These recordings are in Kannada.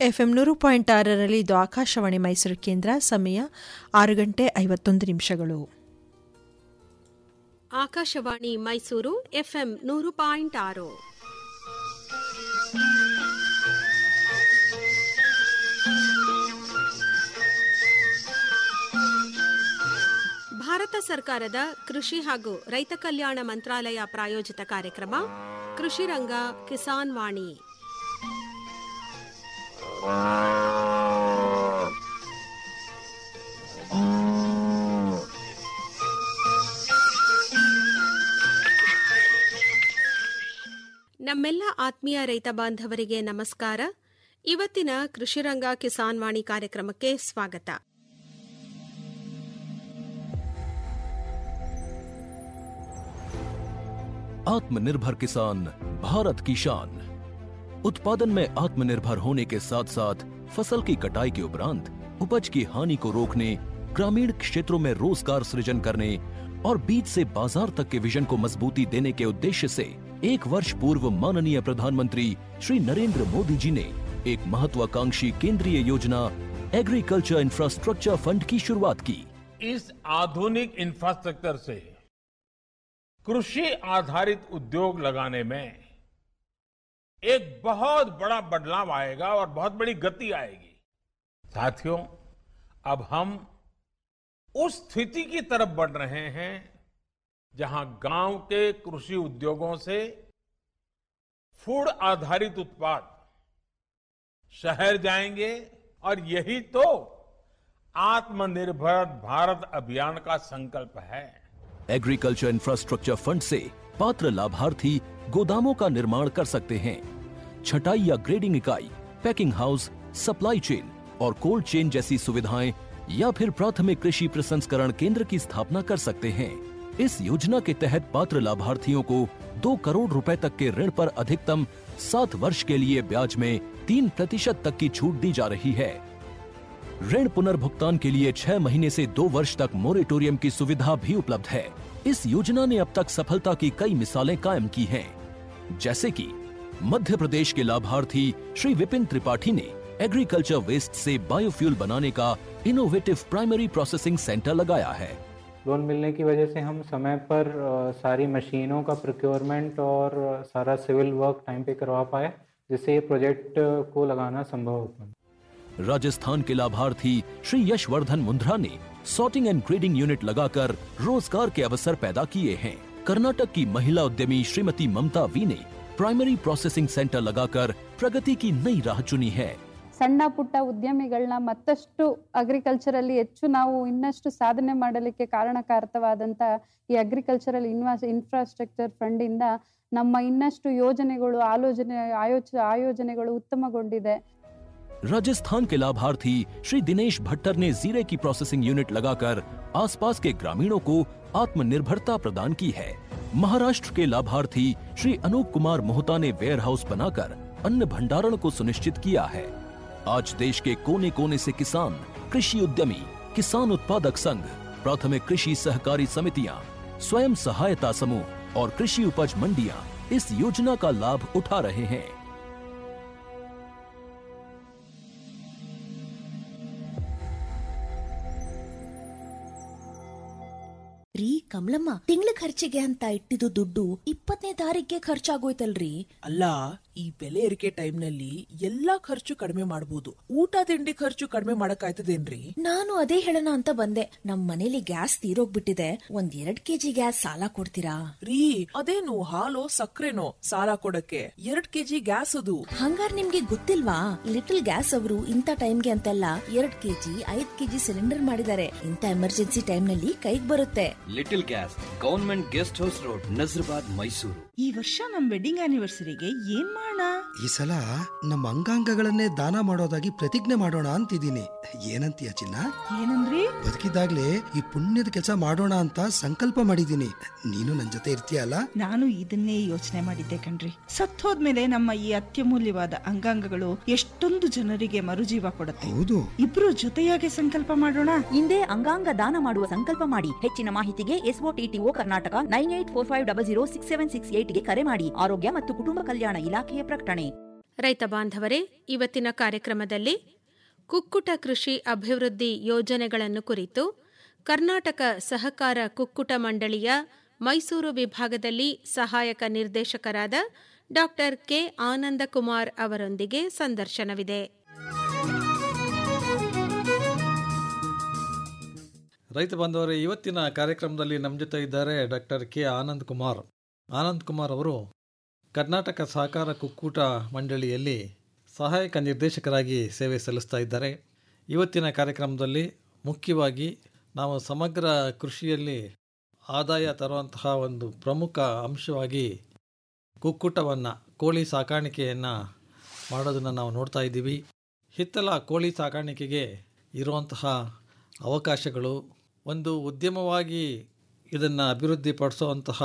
ಎಫ್ಎಂ ನೂರು ಪಾಯಿಂಟ್ ಆರರಲ್ಲಿ ಇದು ಆಕಾಶವಾಣಿ ಮೈಸೂರು ಕೇಂದ್ರ ಸಮಯ ಆರು ಗಂಟೆ ಐವತ್ತೊಂದು ನಿಮಿಷಗಳು ಆಕಾಶವಾಣಿ ಮೈಸೂರು ಎಫ್ಎಂ ನೂರು ಪಾಯಿಂಟ್ ಆರು ಭಾರತ ಸರ್ಕಾರದ ಕೃಷಿ ಹಾಗೂ ರೈತ ಕಲ್ಯಾಣ ಮಂತ್ರಾಲಯ ಪ್ರಾಯೋಜಿತ ಕಾರ್ಯಕ್ರಮ ಕೃಷಿ ರಂಗ ಕಿಸಾನ್ ವಾಣಿ ನಮ್ಮೆಲ್ಲ ಆತ್ಮೀಯ ರೈತ ಬಾಂಧವರಿಗೆ ನಮಸ್ಕಾರ ಇವತ್ತಿನ ಕೃಷಿರಂಗ ಕಿಸಾನ್ ವಾಣಿ ಕಾರ್ಯಕ್ರಮಕ್ಕೆ ಸ್ವಾಗತ आत्मनिर्भर किसान भारत की शान उत्पादन में आत्मनिर्भर होने के साथ साथ फसल की कटाई के उपरांत उपज की हानि को रोकने ग्रामीण क्षेत्रों में रोजगार सृजन करने और बीज से बाजार तक के विजन को मजबूती देने के उद्देश्य से एक वर्ष पूर्व माननीय प्रधानमंत्री श्री नरेंद्र मोदी जी ने एक महत्वाकांक्षी केंद्रीय योजना एग्रीकल्चर इंफ्रास्ट्रक्चर फंड की शुरुआत की इस आधुनिक इंफ्रास्ट्रक्चर से कृषि आधारित उद्योग लगाने में एक बहुत बड़ा बदलाव आएगा और बहुत बड़ी गति आएगी साथियों अब हम उस स्थिति की तरफ बढ़ रहे हैं जहां गांव के कृषि उद्योगों से फूड आधारित उत्पाद शहर जाएंगे और यही तो आत्मनिर्भर भारत अभियान का संकल्प है एग्रीकल्चर इंफ्रास्ट्रक्चर फंड से पात्र लाभार्थी गोदामों का निर्माण कर सकते हैं छटाई या ग्रेडिंग इकाई पैकिंग हाउस सप्लाई चेन और कोल्ड चेन जैसी सुविधाएं या फिर प्राथमिक कृषि प्रसंस्करण केंद्र की स्थापना कर सकते हैं इस योजना के तहत पात्र लाभार्थियों को दो करोड़ रुपए तक के ऋण पर अधिकतम सात वर्ष के लिए ब्याज में तीन प्रतिशत तक की छूट दी जा रही है ऋण पुनर्भुगतान के लिए छह महीने से दो वर्ष तक मोरेटोरियम की सुविधा भी उपलब्ध है इस योजना ने अब तक सफलता की कई मिसालें कायम की हैं, जैसे कि मध्य प्रदेश के लाभार्थी श्री विपिन त्रिपाठी ने एग्रीकल्चर वेस्ट से बायोफ्यूल बनाने का इनोवेटिव प्राइमरी प्रोसेसिंग सेंटर लगाया है लोन मिलने की वजह से हम समय पर अ, सारी मशीनों का प्रोक्योरमेंट और अ, सारा सिविल वर्क टाइम पे करवा पाए जिससे ये प्रोजेक्ट अ, को लगाना संभव हो पाए राजस्थान के लाभार्थी श्री यशवर्धन मुंद्रा ने सॉर्टिंग एंड ग्रेडिंग यूनिट लगाकर रोजगार के अवसर पैदा किए हैं कर्नाटक की महिला उद्यमी श्रीमती ममता वी ने प्राइमरी प्रोसेसिंग सेंटर लगाकर प्रगति की नई राह चुनी है ಸಣ್ಣ ಪುಟ್ಟ ಉದ್ಯಮಿಗಳನ್ನ ಮತ್ತಷ್ಟು ಅಗ್ರಿಕಲ್ಚರಲ್ಲಿ ಹೆಚ್ಚು ನಾವು ಇನ್ನಷ್ಟು ಸಾಧನೆ ಮಾಡಲಿಕ್ಕೆ ಕಾರಣಕಾರಕವಾದಂಥ ಈ ಅಗ್ರಿಕಲ್ಚರಲ್ ಇನ್ವಾಸ್ ಇನ್ಫ್ರಾಸ್ಟ್ರಕ್ಚರ್ ಫಂಡಿಂದ ನಮ್ಮ ಇನ್ನಷ್ಟು ಯೋಜನೆಗಳು ಆಲೋಚನೆ ಆಯೋಚ ಆಯೋಜನೆಗಳು ಉತ್ತಮಗೊಂಡಿದೆ राजस्थान के लाभार्थी श्री दिनेश भट्टर ने जीरे की प्रोसेसिंग यूनिट लगाकर आसपास के ग्रामीणों को आत्मनिर्भरता प्रदान की है महाराष्ट्र के लाभार्थी श्री अनूप कुमार मोहता ने वेयर हाउस बनाकर अन्न भंडारण को सुनिश्चित किया है आज देश के कोने कोने से किसान कृषि उद्यमी किसान उत्पादक संघ प्राथमिक कृषि सहकारी समितियां स्वयं सहायता समूह और कृषि उपज मंडियां इस योजना का लाभ उठा रहे हैं ರೀ ಕಮಲಮ್ಮ ತಿಂಗಳ ಖರ್ಚಿಗೆ ಅಂತ ಇಟ್ಟಿದ್ದು ದುಡ್ಡು ಇಪ್ಪತ್ತನೇ ತಾರೀಕಿಗೆ ಖರ್ಚಾಗೋಯ್ತಲ್ರಿ ಅಲ್ಲ ಈ ಬೆಲೆ ಏರಿಕೆ ಟೈಮ್ನಲ್ಲಿ ಎಲ್ಲಾ ಖರ್ಚು ಕಡಿಮೆ ಮಾಡಬಹುದು ಊಟ ತಿಂಡಿ ಖರ್ಚು ಕಡಿಮೆ ಮಾಡಕ್ಕಾಯ್ತದೇನ್ರಿ ನಾನು ಅದೇ ಹೇಳೋಣ ಅಂತ ಬಂದೆ ನಮ್ ಮನೇಲಿ ಗ್ಯಾಸ್ ತೀರೋಗ್ಬಿಟ್ಟಿದೆ ಒಂದ್ ಎರಡ್ ಕೆಜಿ ಗ್ಯಾಸ್ ಸಾಲ ಕೊಡ್ತೀರಾ ರೀ ಅದೇನು ಹಾಲು ಸಕ್ಕರೆನೋ ಸಾಲ ಕೊಡಕ್ಕೆ ಎರಡ್ ಕೆಜಿ ಗ್ಯಾಸ್ ಅದು ಹಂಗಾರ್ ನಿಮ್ಗೆ ಗೊತ್ತಿಲ್ವಾ ಲಿಟಲ್ ಗ್ಯಾಸ್ ಅವರು ಇಂಥ ಟೈಮ್ಗೆ ಅಂತೆಲ್ಲ ಎರಡ್ ಕೆಜಿ ಐದ್ ಕೆಜಿ ಸಿಲಿಂಡರ್ ಮಾಡಿದ್ದಾರೆ ಇಂಥ ಎಮರ್ಜೆನ್ಸಿ ಟೈಮ್ನಲ್ಲಿ ಕೈಗ್ ಬರುತ್ತೆ little gas government guest house road Nazarbad Mysuru ಈ ವರ್ಷ ನಮ್ ವೆಡ್ಡಿಂಗ್ ಆನಿವರ್ಸರಿಗೆ ಏನ್ ಮಾಡೋಣ ಈ ಸಲ ನಮ್ಮ ಅಂಗಾಂಗಗಳನ್ನೇ ದಾನ ಮಾಡೋದಾಗಿ ಪ್ರತಿಜ್ಞೆ ಮಾಡೋಣ ಅಂತಿದ್ದೀನಿ ಏನಂತೀಯ ಚಿನ್ನ ಏನಂದ್ರಿ ಬದುಕಿದಾಗ್ಲೇ ಈ ಪುಣ್ಯದ ಕೆಲಸ ಮಾಡೋಣ ಅಂತ ಸಂಕಲ್ಪ ಮಾಡಿದ್ದೀನಿ ನೀನು ನನ್ ಜೊತೆ ಇರ್ತೀಯಲ್ಲ ನಾನು ಇದನ್ನೇ ಯೋಚನೆ ಮಾಡಿದ್ದೆ ಕಣ್ರಿ ಸತ್ತೋದ್ಮೇಲೆ ನಮ್ಮ ಈ ಅತ್ಯಮೂಲ್ಯವಾದ ಅಂಗಾಂಗಗಳು ಎಷ್ಟೊಂದು ಜನರಿಗೆ ಮರುಜೀವ ಕೊಡುತ್ತೆ ಹೌದು ಇಬ್ರು ಜೊತೆಯಾಗಿ ಸಂಕಲ್ಪ ಮಾಡೋಣ ಹಿಂದೆ ಅಂಗಾಂಗ ದಾನ ಮಾಡುವ ಸಂಕಲ್ಪ ಮಾಡಿ ಹೆಚ್ಚಿನ ಮಾಹಿತಿಗೆ SOTTO Karnataka nine eight four five double zero six seven six ಏಟ್ಗೆ ಕರೆ ಮಾಡಿ ಆರೋಗ್ಯ ಮತ್ತು ಕುಟುಂಬ ಕಲ್ಯಾಣ ಇಲಾಖೆಯ ಪ್ರಕಟಣೆ ರೈತ ಬಾಂಧವರೇ ಇವತ್ತಿನ ಕಾರ್ಯಕ್ರಮದಲ್ಲಿ ಕುಕ್ಕುಟ ಕೃಷಿ ಅಭಿವೃದ್ಧಿ ಯೋಜನೆಗಳನ್ನು ಕುರಿತು ಕರ್ನಾಟಕ ಸಹಕಾರ ಕುಕ್ಕುಟ ಮಂಡಳಿಯ ಮೈಸೂರು ವಿಭಾಗದಲ್ಲಿ ಸಹಾಯಕ ನಿರ್ದೇಶಕರಾದ ಡಾಕ್ಟರ್ ಕೆ ಆನಂದಕುಮಾರ್ ಅವರೊಂದಿಗೆ ಸಂದರ್ಶನವಿದೆ ರೈತ ಬಾಂಧವರೇ ಇವತ್ತಿನ ಕಾರ್ಯಕ್ರಮದಲ್ಲಿ ನಮ್ಮ ಜೊತೆ ಇದ್ದಾರೆ ಡಾಕ್ಟರ್ ಕೆ ಆನಂದ್ ಕುಮಾರ್ ಆನಂದ್ ಕುಮಾರ್ ಅವರು ಕರ್ನಾಟಕ ಸಹಕಾರ ಕುಕ್ಕೂಟ ಮಂಡಳಿಯಲ್ಲಿ ಸಹಾಯಕ ನಿರ್ದೇಶಕರಾಗಿ ಸೇವೆ ಸಲ್ಲಿಸ್ತಾ ಇದ್ದಾರೆ ಇವತ್ತಿನ ಕಾರ್ಯಕ್ರಮದಲ್ಲಿ ಮುಖ್ಯವಾಗಿ ನಾವು ಸಮಗ್ರ ಕೃಷಿಯಲ್ಲಿ ಆದಾಯ ತರುವಂತಹ ಒಂದು ಪ್ರಮುಖ ಅಂಶವಾಗಿ ಕುಕ್ಕುಟವನ್ನು ಕೋಳಿ ಸಾಕಾಣಿಕೆಯನ್ನು ಮಾಡೋದನ್ನು ನಾವು ನೋಡ್ತಾ ಇದ್ದೀವಿ ಹಿತ್ತಲ ಕೋಳಿ ಸಾಕಾಣಿಕೆಗೆ ಇರುವಂತಹ ಅವಕಾಶಗಳು ಒಂದು ಉದ್ಯಮವಾಗಿ ಇದನ್ನು ಅಭಿವೃದ್ಧಿಪಡಿಸುವಂತಹ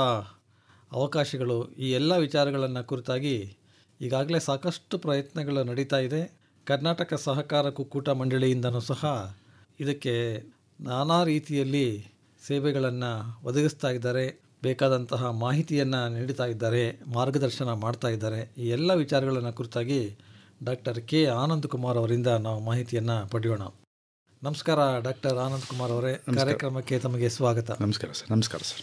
ಅವಕಾಶಗಳು ಈ ಎಲ್ಲ ವಿಚಾರಗಳನ್ನು ಕುರಿತಾಗಿ ಈಗಾಗಲೇ ಸಾಕಷ್ಟು ಪ್ರಯತ್ನಗಳು ನಡೀತಾ ಇದೆ ಕರ್ನಾಟಕ ಸಹಕಾರ ಕುಕ್ಕೂಟ ಮಂಡಳಿಯಿಂದನೂ ಸಹ ಇದಕ್ಕೆ ನಾನಾ ರೀತಿಯಲ್ಲಿ ಸೇವೆಗಳನ್ನು ಒದಗಿಸ್ತಾ ಇದ್ದಾರೆ ಬೇಕಾದಂತಹ ಮಾಹಿತಿಯನ್ನು ನೀಡ್ತಾ ಇದ್ದಾರೆ ಮಾರ್ಗದರ್ಶನ ಮಾಡ್ತಾ ಇದ್ದಾರೆ ಈ ಎಲ್ಲ ವಿಚಾರಗಳನ್ನು ಕುರಿತಾಗಿ ಡಾಕ್ಟರ್ ಕೆ ಆನಂದ್ ಕುಮಾರ್ ಅವರಿಂದ ನಾವು ಮಾಹಿತಿಯನ್ನು ಪಡೆಯೋಣ ನಮಸ್ಕಾರ ಡಾಕ್ಟರ್ ಆನಂದ್ ಕುಮಾರ್ ಅವರೇ ನಮಸ್ಕಾರ. ಕಾರ್ಯಕ್ರಮಕ್ಕೆ ತಮಗೆ ಸ್ವಾಗತ ನಮಸ್ಕಾರ ಸರ್ ನಮಸ್ಕಾರ ಸರ್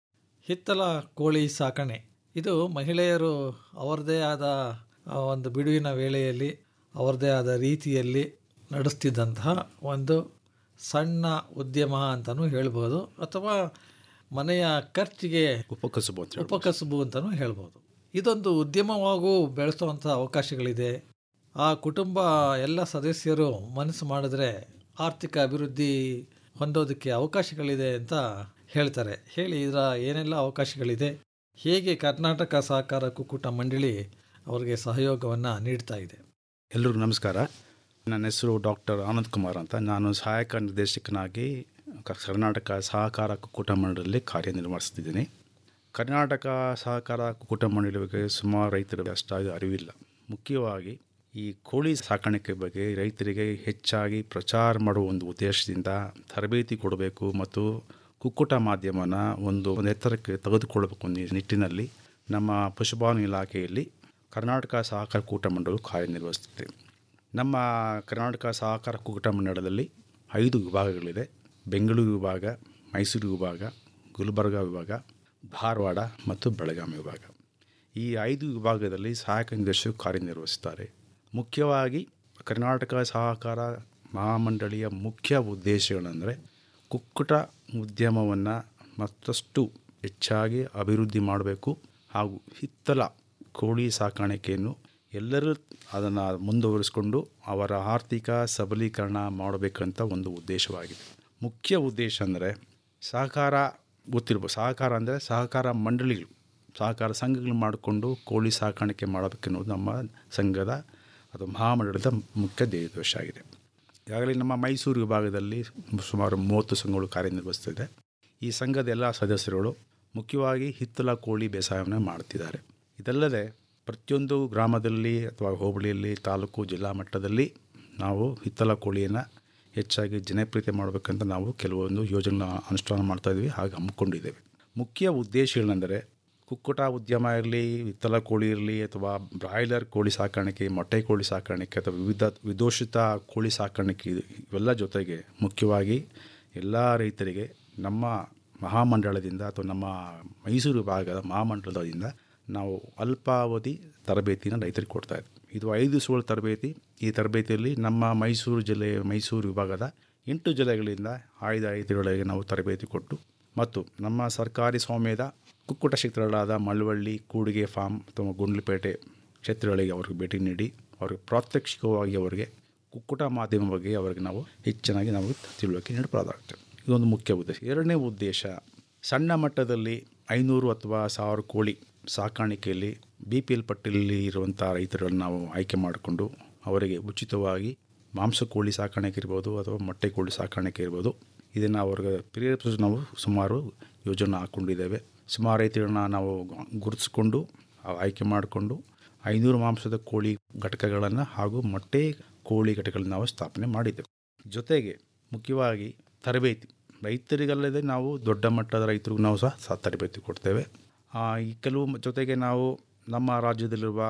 ಹಿತ್ತಲ ಕೋಳಿ ಸಾಕಣೆ ಇದು ಮಹಿಳೆಯರು ಅವರದೇ ಆದ ಆ, ಒಂದು ಬಿಡುವಿನ ವೇಳೆಯಲ್ಲಿ ಅವರದೇ ಆದ ರೀತಿಯಲ್ಲಿ ನಡೆಸ್ತಿದ್ದಂತಹ ಒಂದು ಸಣ್ಣ ಉದ್ಯಮ ಅಂತಲೂ ಹೇಳ್ಬೋದು ಅಥವಾ ಮನೆಯ ಖರ್ಚಿಗೆ ಉಪಕಸುಬು ಅಂತ ಹೇಳ್ಬೋದು. ಉಪಕಸುಬು ಅಂತಲೂ ಹೇಳ್ಬೋದು ಇದೊಂದು ಉದ್ಯಮವಾಗೂ ಬೆಳೆಸುವಂಥ ಅವಕಾಶಗಳಿದೆ ಆ ಕುಟುಂಬ ಎಲ್ಲ ಸದಸ್ಯರು ಮನಸ್ಸು ಮಾಡಿದ್ರೆ ಆರ್ಥಿಕ ಅಭಿವೃದ್ಧಿ ಹೊಂದೋದಕ್ಕೆ ಅವಕಾಶಗಳಿದೆ ಅಂತ ಹೇಳ್ತಾರೆ ಹೇಳಿ ಇದರ ಏನೆಲ್ಲ ಅವಕಾಶಗಳಿದೆ ಹೇಗೆ ಕರ್ನಾಟಕ ಸಹಕಾರ ಕುಕ್ಕುಟ ಮಂಡಳಿ ಅವರಿಗೆ ಸಹಯೋಗವನ್ನು ನೀಡ್ತಾ ಇದೆ ಎಲ್ರಿಗೂ ನಮಸ್ಕಾರ ನನ್ನ ಹೆಸರು ಡಾಕ್ಟರ್ ಆನಂದ್ ಕುಮಾರ್ ಅಂತ ನಾನು ಸಹಾಯಕ ನಿರ್ದೇಶಕನಾಗಿ ಕ- ಕರ್ನಾಟಕ ಸಹಕಾರ ಕುಕ್ಕುಟ ಮಂಡಳಿಯಲ್ಲಿ ಕಾರ್ಯನಿರ್ವಹಿಸ್ತಿದ್ದೀನಿ ಕರ್ನಾಟಕ ಸಹಕಾರ ಕುಕ್ಕುಟ ಮಂಡಳಿ ಬಗ್ಗೆ ಸುಮಾರು ರೈತರಿಗೆ ಅಷ್ಟಾಗಿ ಅರಿವಿಲ್ಲ ಮುಖ್ಯವಾಗಿ ಈ ಕೋಳಿ ಸಾಕಾಣಿಕೆ ಬಗ್ಗೆ ರೈತರಿಗೆ ಹೆಚ್ಚಾಗಿ ಪ್ರಚಾರ ಮಾಡುವ ಒಂದು ಉದ್ದೇಶದಿಂದ ತರಬೇತಿ ಕೊಡಬೇಕು ಮತ್ತು ಕುಕ್ಕುಟ ಮಾಧ್ಯಮನ ಒಂದು ಒಂದು ಎತ್ತರಕ್ಕೆ ತೆಗೆದುಕೊಳ್ಳಬೇಕು ಅನ್ನೋ ನಿಟ್ಟಿನಲ್ಲಿ ನಮ್ಮ ಪಶುಪಾಲನಾ ಇಲಾಖೆಯಲ್ಲಿ ಕರ್ನಾಟಕ ಸಹಕಾರ ಕೂಟ ಮಂಡಳಿ ಕಾರ್ಯನಿರ್ವಹಿಸುತ್ತೆ ನಮ್ಮ ಕರ್ನಾಟಕ ಸಹಕಾರ ಕೂಟ ಮಂಡಳದಲ್ಲಿ ಐದು ವಿಭಾಗಗಳಿದೆ ಬೆಂಗಳೂರು ವಿಭಾಗ ಮೈಸೂರು ವಿಭಾಗ ಗುಲ್ಬರ್ಗ ವಿಭಾಗ ಧಾರವಾಡ ಮತ್ತು ಬೆಳಗಾವಿ ವಿಭಾಗ ಈ ಐದು ವಿಭಾಗದಲ್ಲಿ ಸಹಾಯಕ ನಿರ್ದೇಶಕರು ಕಾರ್ಯನಿರ್ವಹಿಸುತ್ತಾರೆ ಮುಖ್ಯವಾಗಿ ಕರ್ನಾಟಕ ಸಹಕಾರ ಮಹಾಮಂಡಳಿಯ ಮುಖ್ಯ ಉದ್ದೇಶಗಳಂದರೆ ಕುಕ್ಕುಟ ಉದ್ಯಮವನ್ನು ಮತ್ತಷ್ಟು ಹೆಚ್ಚಾಗಿ ಅಭಿವೃದ್ಧಿ ಮಾಡಬೇಕು ಹಾಗೂ ಹಿತ್ತಲ ಕೋಳಿ ಸಾಕಾಣಿಕೆಯನ್ನು ಎಲ್ಲರೂ ಅದನ್ನು ಮುಂದುವರಿಸಿಕೊಂಡು ಅವರ ಆರ್ಥಿಕ ಸಬಲೀಕರಣ ಮಾಡಬೇಕಂತ ಒಂದು ಉದ್ದೇಶವಾಗಿದೆ ಮುಖ್ಯ ಉದ್ದೇಶ ಅಂದರೆ ಸಹಕಾರ ಗೊತ್ತಿರ್ಬೋದು ಸಹಕಾರ ಅಂದರೆ ಸಹಕಾರ ಮಂಡಳಿಗಳು ಸಹಕಾರ ಸಂಘಗಳು ಮಾಡಿಕೊಂಡು ಕೋಳಿ ಸಾಕಾಣಿಕೆ ಮಾಡಬೇಕೆನ್ನುವುದು ನಮ್ಮ ಸಂಘದ ಅದು ಮಹಾಮಂಡಳದ ಮುಖ್ಯ ಧ್ಯೇಯೋದ್ದೇಶ ಆಗಿದೆ ಈಗಾಗಲೇ ನಮ್ಮ ಮೈಸೂರು ವಿಭಾಗದಲ್ಲಿ ಸುಮಾರು ಮೂವತ್ತು ಸಂಘಗಳು ಕಾರ್ಯನಿರ್ವಹಿಸ್ತಿದೆ ಈ ಸಂಘದ ಎಲ್ಲ ಸದಸ್ಯರುಗಳು ಮುಖ್ಯವಾಗಿ ಹಿತ್ತಲ ಕೋಳಿ ಬೇಸಾಯವನ್ನು ಮಾಡ್ತಿದ್ದಾರೆ ಇದಲ್ಲದೆ ಪ್ರತಿಯೊಂದು ಗ್ರಾಮದಲ್ಲಿ ಅಥವಾ ಹೋಬಳಿಯಲ್ಲಿ ತಾಲೂಕು ಜಿಲ್ಲಾ ಮಟ್ಟದಲ್ಲಿ ನಾವು ಹಿತ್ತಲ ಕೋಳಿಯನ್ನು ಹೆಚ್ಚಾಗಿ ಜನಪ್ರಿಯತೆ ಮಾಡಬೇಕಂತ ನಾವು ಕೆಲವೊಂದು ಯೋಜನೆ ಅನುಷ್ಠಾನ ಮಾಡ್ತಾ ಇದ್ದೀವಿ ಹಾಗೆ ಹಮ್ಮಿಕೊಂಡಿದ್ದೇವೆ ಮುಖ್ಯ ಉದ್ದೇಶಗಳೆಂದರೆ ಕುಕ್ಕುಟ ಉದ್ಯಮ ಇರಲಿ ಹಿತ್ತಲ ಕೋಳಿ ಇರಲಿ ಅಥವಾ ಬ್ರಾಯ್ಲರ್ ಕೋಳಿ ಸಾಕಾಣಿಕೆ ಮೊಟ್ಟೆ ಕೋಳಿ ಸಾಕಾಣಿಕೆ ಅಥವಾ ವಿವಿಧ ವಿದೋಷಿತ ಕೋಳಿ ಸಾಕಾಣಿಕೆ ಇದು- ಇವೆಲ್ಲ ಜೊತೆಗೆ ಮುಖ್ಯವಾಗಿ ಎಲ್ಲ ರೈತರಿಗೆ ನಮ್ಮ ಮಹಾಮಂಡಳದಿಂದ ಅಥವಾ ನಮ್ಮ ಮೈಸೂರು ವಿಭಾಗದ ಮಹಾಮಂಡಲದಿಂದ ನಾವು ಅಲ್ಪಾವಧಿ ತರಬೇತಿನ ರೈತರಿಗೆ ಕೊಡ್ತಾ ಇದ್ದೀವಿ ಇದು ಐದು ದಿವಸಗಳ ತರಬೇತಿ ಈ ತರಬೇತಿಯಲ್ಲಿ ನಮ್ಮ ಮೈಸೂರು ಜಿಲ್ಲೆ ಮೈಸೂರು ವಿಭಾಗದ ಎಂಟು ಜಿಲ್ಲೆಗಳಿಂದ ಆಯ್ದ ರೈತರುಗಳಿಗೆ ನಾವು ತರಬೇತಿ ಕೊಟ್ಟು ಮತ್ತು ನಮ್ಮ ಸರ್ಕಾರಿ ಸ್ವಾಮ್ಯದ ಕುಕ್ಕುಟ ಕ್ಷೇತ್ರಗಳಾದ ಮಳವಳ್ಳಿ ಕೂಡಿಗೆ ಫಾರ್ಮ್ ಅಥವಾ ಗುಂಡ್ಲುಪೇಟೆ ಕ್ಷೇತ್ರಗಳಿಗೆ ಅವ್ರಿಗೆ ಭೇಟಿ ನೀಡಿ ಅವ್ರಿಗೆ ಪ್ರಾತ್ಯಕ್ಷಿಕವಾಗಿ ಅವರಿಗೆ ಕುಕ್ಕುಟ ಮಾಧ್ಯಮ ಬಗ್ಗೆ ಅವರಿಗೆ ನಾವು ಹೆಚ್ಚಿನಾಗಿ ನಾವು ತಿಳುವಳಿಕೆ ನೀಡಬಹುದಾಗುತ್ತೆ ಇದೊಂದು ಮುಖ್ಯ ಉದ್ದೇಶ ಎರಡನೇ ಉದ್ದೇಶ ಸಣ್ಣ ಮಟ್ಟದಲ್ಲಿ ಐನೂರು ಅಥವಾ ಸಾವಿರ ಕೋಳಿ ಸಾಕಾಣಿಕೆಯಲ್ಲಿ ಬಿ ಪಿ ಎಲ್ ಪಟ್ಟಿಯಲ್ಲಿ ಇರುವಂಥ ರೈತರನ್ನು ನಾವು ಆಯ್ಕೆ ಮಾಡಿಕೊಂಡು ಅವರಿಗೆ ಉಚಿತವಾಗಿ ಮಾಂಸ ಕೋಳಿ ಸಾಕಾಣಿಕೆ ಇರ್ಬೋದು ಅಥವಾ ಮೊಟ್ಟೆ ಕೋಳಿ ಸಾಕಾಣಿಕೆ ಇರ್ಬೋದು ಇದನ್ನು ಅವ್ರಿಗೆ ಪ್ರೇರೇಪಿಸಲು ನಾವು ಸುಮಾರು ಯೋಜನೆ ಹಾಕ್ಕೊಂಡಿದ್ದೇವೆ ಸುಮಾರು ರೈತರನ್ನ ನಾವು ಗುರುತಿಸ್ಕೊಂಡು ಆಯ್ಕೆ ಮಾಡಿಕೊಂಡು ಐನೂರು ಮಾಂಸದ ಕೋಳಿ ಘಟಕಗಳನ್ನು ಹಾಗೂ ಮೊಟ್ಟೆ ಕೋಳಿ ಘಟಕಗಳನ್ನು ನಾವು ಸ್ಥಾಪನೆ ಮಾಡಿದ್ದೇವೆ ಜೊತೆಗೆ ಮುಖ್ಯವಾಗಿ ತರಬೇತಿ ರೈತರಿಗಲ್ಲದೆ ನಾವು ದೊಡ್ಡ ಮಟ್ಟದ ರೈತರಿಗೂ ನಾವು ಸಹ ಸಹ ತರಬೇತಿ ಕೊಡ್ತೇವೆ ಆ, ಈ ಕೆಲವು ಜೊತೆಗೆ ನಾವು ನಮ್ಮ ರಾಜ್ಯದಲ್ಲಿರುವ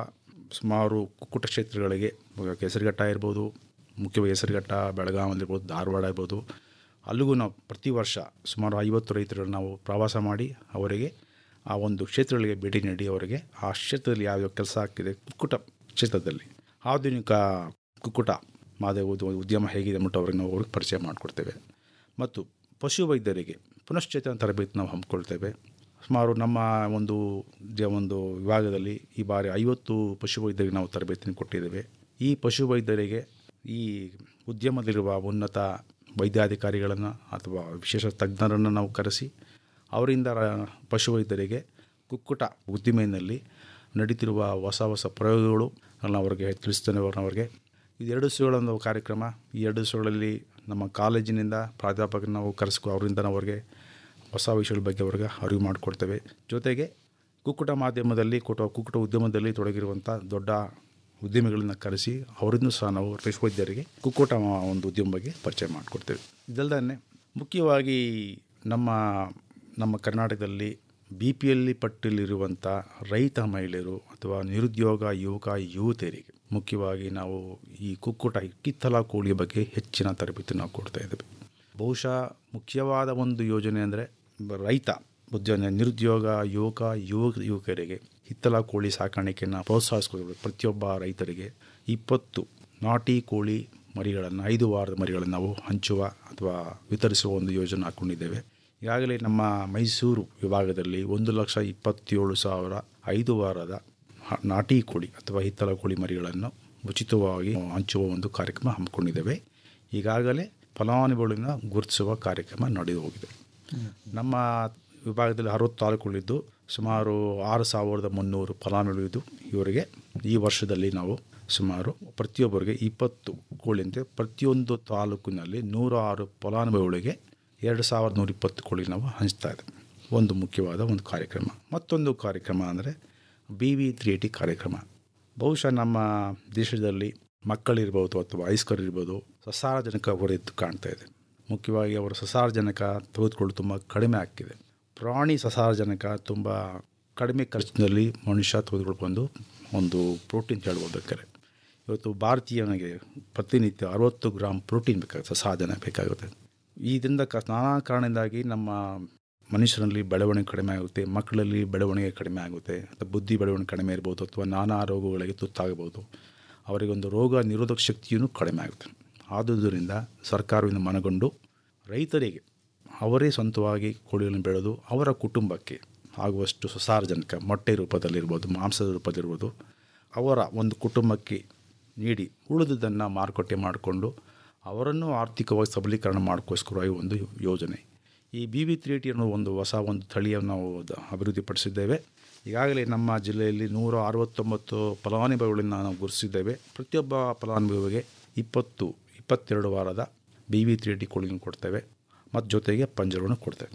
ಸುಮಾರು ಕುಕ್ಕುಟ ಕ್ಷೇತ್ರಗಳಿಗೆ ಹೆಸರುಘಟ್ಟ ಇರ್ಬೋದು ಮುಖ್ಯವಾಗಿ ಹೆಸರುಘಟ್ಟ ಬೆಳಗಾವಲ್ಲಿರ್ಬೋದು ಧಾರವಾಡ ಇರ್ಬೋದು ಅಲ್ಲಿಗೂ ನಾವು ಪ್ರತಿ ವರ್ಷ ಸುಮಾರು ಐವತ್ತು ರೈತರನ್ನು ನಾವು ಪ್ರವಾಸ ಮಾಡಿ ಅವರಿಗೆ ಆ ಒಂದು ಕ್ಷೇತ್ರಗಳಿಗೆ ಭೇಟಿ ನೀಡಿ ಅವರಿಗೆ ಆ ಕ್ಷೇತ್ರದಲ್ಲಿ ಯಾವ್ಯಾವ ಕೆಲಸ ಆಗ್ತಿದೆ ಕುಕ್ಕುಟ ಕ್ಷೇತ್ರದಲ್ಲಿ ಆಧುನಿಕ ಕುಕ್ಕುಟ ಮಾದರಿ ಉದ್- ಉದ್ಯಮ ಹೇಗಿದೆ ಅಂದ್ಬಿಟ್ಟು ಅವ್ರಿಗೆ ನಾವು ಅವ್ರಿಗೆ ಪರಿಚಯ ಮಾಡಿಕೊಡ್ತೇವೆ ಮತ್ತು ಪಶು ವೈದ್ಯರಿಗೆ ಪುನಶ್ಚೇತನ ತರಬೇತಿ ನಾವು ಹಮ್ಮಿಕೊಳ್ತೇವೆ ಸುಮಾರು ನಮ್ಮ ಒಂದು ಜ- ಒಂದು ವಿಭಾಗದಲ್ಲಿ ಈ ಬಾರಿ ಐವತ್ತು ಪಶು ವೈದ್ಯರಿಗೆ ನಾವು ತರಬೇತಿಯನ್ನು ಕೊಟ್ಟಿದ್ದೇವೆ ಈ ಪಶು ವೈದ್ಯರಿಗೆ ಈ ಉದ್ಯಮದಲ್ಲಿರುವ ಉನ್ನತ ವೈದ್ಯಾಧಿಕಾರಿಗಳನ್ನು ಅಥವಾ ವಿಶೇಷ ತಜ್ಞರನ್ನು ನಾವು ಕರೆಸಿ ಅವರಿಂದ ರ- ಪಶುವೈದ್ಯರಿಗೆ ಕುಕ್ಕುಟ ಉದ್ದಿಮೆಯಲ್ಲಿ ನಡೀತಿರುವ ಹೊಸ ಹೊಸ ಪ್ರಯೋಗಗಳು ಅನ್ನ ಅವರಿಗೆ ತಿಳಿಸ್ತೇನೆ ಅವರಿಗೆ ಇದೆರಡು ದಿವಸಗಳ ಒಂದು ಕಾರ್ಯಕ್ರಮ ಈ ಎರಡು ದಿವಸಗಳಲ್ಲಿ ನಮ್ಮ ಕಾಲೇಜಿನಿಂದ ಪ್ರಾಧ್ಯಾಪಕರನ್ನ ನಾವು ಕರೆಸ್ಕೊ ಅವರಿಂದ ನಾವು ಅವರಿಗೆ ಹೊಸ ವಿಷಯಗಳ ಬಗ್ಗೆ ಅವ್ರಿಗೆ ಅರಿವು ಮಾಡಿಕೊಡ್ತೇವೆ ಜೊತೆಗೆ ಕುಕ್ಕುಟ ಮಾಧ್ಯಮದಲ್ಲಿ ಕುಟ ಕುಕ್ಕುಟ ಉದ್ಯಮದಲ್ಲಿ ತೊಡಗಿರುವಂಥ ದೊಡ್ಡ ಉದ್ಯಮಿಗಳನ್ನ ಕರೆಸಿ ಅವರಿಂದ ಸಹ ನಾವು ಪಶುವೈದ್ಯರಿಗೆ ಕುಕ್ಕುಟ ಒಂದು ಉದ್ಯಮ ಬಗ್ಗೆ ಪರಿಚಯ ಮಾಡಿಕೊಡ್ತೇವೆ ಇದಲ್ಲದೆ ಮುಖ್ಯವಾಗಿ ನಮ್ಮ ನಮ್ಮ ಕರ್ನಾಟಕದಲ್ಲಿ ಬಿ ಪಿ ಎಲ್ ಪಟ್ಟಿಯಲ್ಲಿರುವಂಥ ರೈತ ಮಹಿಳೆಯರು ಅಥವಾ ನಿರುದ್ಯೋಗ ಯುವಕ ಯುವತಿಯರಿಗೆ ಮುಖ್ಯವಾಗಿ ನಾವು ಈ ಕುಕ್ಕುಟ ಕಿತ್ತಲ ಕೋಳಿಯ ಬಗ್ಗೆ ಹೆಚ್ಚಿನ ತರಬೇತಿ ನಾವು ಕೊಡ್ತಾ ಇದ್ದೇವೆ ಬಹುಶಃ ಮುಖ್ಯವಾದ ಒಂದು ಯೋಜನೆ ಅಂದರೆ ರೈತ ಉದ್ಯೋಗ ನಿರುದ್ಯೋಗ ಯುವಕ ಯುವಕ ಯುವಕರಿಗೆ ಹಿತ್ತಲ ಕೋಳಿ ಸಾಕಾಣಿಕೆಯನ್ನು ಪ್ರೋತ್ಸಾಹಿಸ್ಕೊಳ್ಬೇಕು ಪ್ರತಿಯೊಬ್ಬ ರೈತರಿಗೆ ಇಪ್ಪತ್ತು ನಾಟಿ ಕೋಳಿ ಮರಿಗಳನ್ನು ಐದು ವಾರದ ಮರಿಗಳನ್ನು ನಾವು ಹಂಚುವ ಅಥವಾ ವಿತರಿಸುವ ಒಂದು ಯೋಜನೆ ಹಾಕ್ಕೊಂಡಿದ್ದೇವೆ ಈಗಾಗಲೇ ನಮ್ಮ ಮೈಸೂರು ವಿಭಾಗದಲ್ಲಿ ಒಂದು ಲಕ್ಷ ಇಪ್ಪತ್ತೇಳು ಸಾವಿರ ಐದು ವಾರದ ಹ- ನಾಟಿ ಕೋಳಿ ಅಥವಾ ಹಿತ್ತಲ ಕೋಳಿ ಮರಿಗಳನ್ನು ಉಚಿತವಾಗಿ ಹಂಚುವ ಒಂದು ಕಾರ್ಯಕ್ರಮ ಹಮ್ಮಿಕೊಂಡಿದ್ದೇವೆ ಈಗಾಗಲೇ ಫಲಾನುಭವಿಗಳನ್ನ ಗುರುತಿಸುವ ಕಾರ್ಯಕ್ರಮ ನಡೆದು ಹೋಗಿದೆ ನಮ್ಮ ವಿಭಾಗದಲ್ಲಿ ಅರವತ್ತು ತಾಲೂಕುಗಳಿದ್ದು ಸುಮಾರು ಆರು ಸಾವಿರದ ಮುನ್ನೂರು ಫಲಾನುಭವಿದ್ದು ಇವರಿಗೆ ಈ ವರ್ಷದಲ್ಲಿ ನಾವು ಸುಮಾರು ಪ್ರತಿಯೊಬ್ಬರಿಗೆ ಇಪ್ಪತ್ತು ಕೋಳಿಯಂತೆ ಪ್ರತಿಯೊಂದು ತಾಲೂಕಿನಲ್ಲಿ ನೂರ ಆರು ಫಲಾನುಭವಿಗಳಿಗೆ ಎರಡು ಸಾವಿರದ ನೂರ ಇಪ್ಪತ್ತು ಕೋಳಿ ನಾವು ಹಂಚ್ತಾ ಇದ್ದೇವೆ ಒಂದು ಮುಖ್ಯವಾದ ಒಂದು ಕಾರ್ಯಕ್ರಮ ಮತ್ತೊಂದು ಕಾರ್ಯಕ್ರಮ ಅಂದರೆ ಬಿ ವಿ ತ್ರೀ ಏಟಿ ಕಾರ್ಯಕ್ರಮ ಬಹುಶಃ ನಮ್ಮ ದೇಶದಲ್ಲಿ ಮಕ್ಕಳಿರ್ಬೋದು ಅಥವಾ ವಯಸ್ಕರಿರ್ಬೋದು ಸಸಾರಜನಕ ಹೊರೆತು ಕಾಣ್ತಾ ಇದೆ ಮುಖ್ಯವಾಗಿ ಅವರ ಸಸಾರಜನಕ ತೆಗೆದುಕೊಳ್ಳಲು ತುಂಬ ಕಡಿಮೆ ಆಗ್ತಿದೆ ಪ್ರಾಣಿ ಸಸಾರಜನಕ ತುಂಬ ಕಡಿಮೆ ಖರ್ಚಿನಲ್ಲಿ ಮನುಷ್ಯ ತೆಗೆದುಕೊಂಡು ಒಂದು ಪ್ರೋಟೀನ್ ಹೇಳ್ಬೋದು ಬೇಕಾದ್ರೆ ಇವತ್ತು ಭಾರತೀಯನಿಗೆ ಪ್ರತಿನಿತ್ಯ ಅರವತ್ತು ಗ್ರಾಮ್ ಪ್ರೋಟೀನ್ ಬೇಕಾಗುತ್ತೆ ಸಸಾರಜನ ಬೇಕಾಗುತ್ತೆ ಇದರಿಂದ ಕ ನಾನಾ ಕಾರಣದಿಂದಾಗಿ ನಮ್ಮ ಮನುಷ್ಯರಲ್ಲಿ ಬೆಳವಣಿಗೆ ಕಡಿಮೆ ಆಗುತ್ತೆ ಮಕ್ಕಳಲ್ಲಿ ಬೆಳವಣಿಗೆ ಕಡಿಮೆ ಆಗುತ್ತೆ ಅಥವಾ ಬುದ್ಧಿ ಬೆಳವಣಿಗೆ ಕಡಿಮೆ ಇರ್ಬೋದು ಅಥವಾ ನಾನಾ ರೋಗಗಳಿಗೆ ತುತ್ತಾಗಬಹುದು ಅವರಿಗೊಂದು ರೋಗ ನಿರೋಧಕ ಶಕ್ತಿಯೂ ಕಡಿಮೆ ಆಗುತ್ತೆ ಆದುದರಿಂದ ಸರ್ಕಾರದಿಂದ ಮನಗೊಂಡು ರೈತರಿಗೆ ಅವರೇ ಸ್ವಂತವಾಗಿ ಕೋಳಿಗಳನ್ನು ಬೆಳೆದು ಅವರ ಕುಟುಂಬಕ್ಕೆ ಆಗುವಷ್ಟು ಸಸಾರಜನಕ ಮೊಟ್ಟೆ ರೂಪದಲ್ಲಿರ್ಬೋದು ಮಾಂಸದ ರೂಪದಲ್ಲಿರ್ಬೋದು ಅವರ ಒಂದು ಕುಟುಂಬಕ್ಕೆ ನೀಡಿ ಉಳಿದುದನ್ನು ಮಾರುಕಟ್ಟೆ ಮಾಡಿಕೊಂಡು ಅವರನ್ನು ಆರ್ಥಿಕವಾಗಿ ಸಬಲೀಕರಣ ಮಾಡೋಕ್ಕೋಸ್ಕರವಾಗಿ ಒಂದು ಯೋಜನೆ ಈ ಬಿ ವಿ ತ್ರೀ ಟಿ ಅನ್ನೋ ಒಂದು ಹೊಸ ಒಂದು ತಳಿಯನ್ನು ನಾವು ದ- ಅಭಿವೃದ್ಧಿಪಡಿಸಿದ್ದೇವೆ ಈಗಾಗಲೇ ನಮ್ಮ ಜಿಲ್ಲೆಯಲ್ಲಿ ನೂರ ಅರವತ್ತೊಂಬತ್ತು ಫಲಾನುಭವಿಗಳನ್ನು ನಾವು ಗುರುತಿಸಿದ್ದೇವೆ ಪ್ರತಿಯೊಬ್ಬ ಫಲಾನುಭವಿಗೆ ಇಪ್ಪತ್ತು ಇಪ್ಪತ್ತೆರಡು ವಾರದ ಬಿ ವಿ ತ್ರೀ ಟಿ ಕೋಳಿಯನ್ನು ಕೊಡ್ತೇವೆ ಮತ್ತು ಜೊತೆಗೆ ಪಂಜರವನ್ನು ಕೊಡ್ತೇವೆ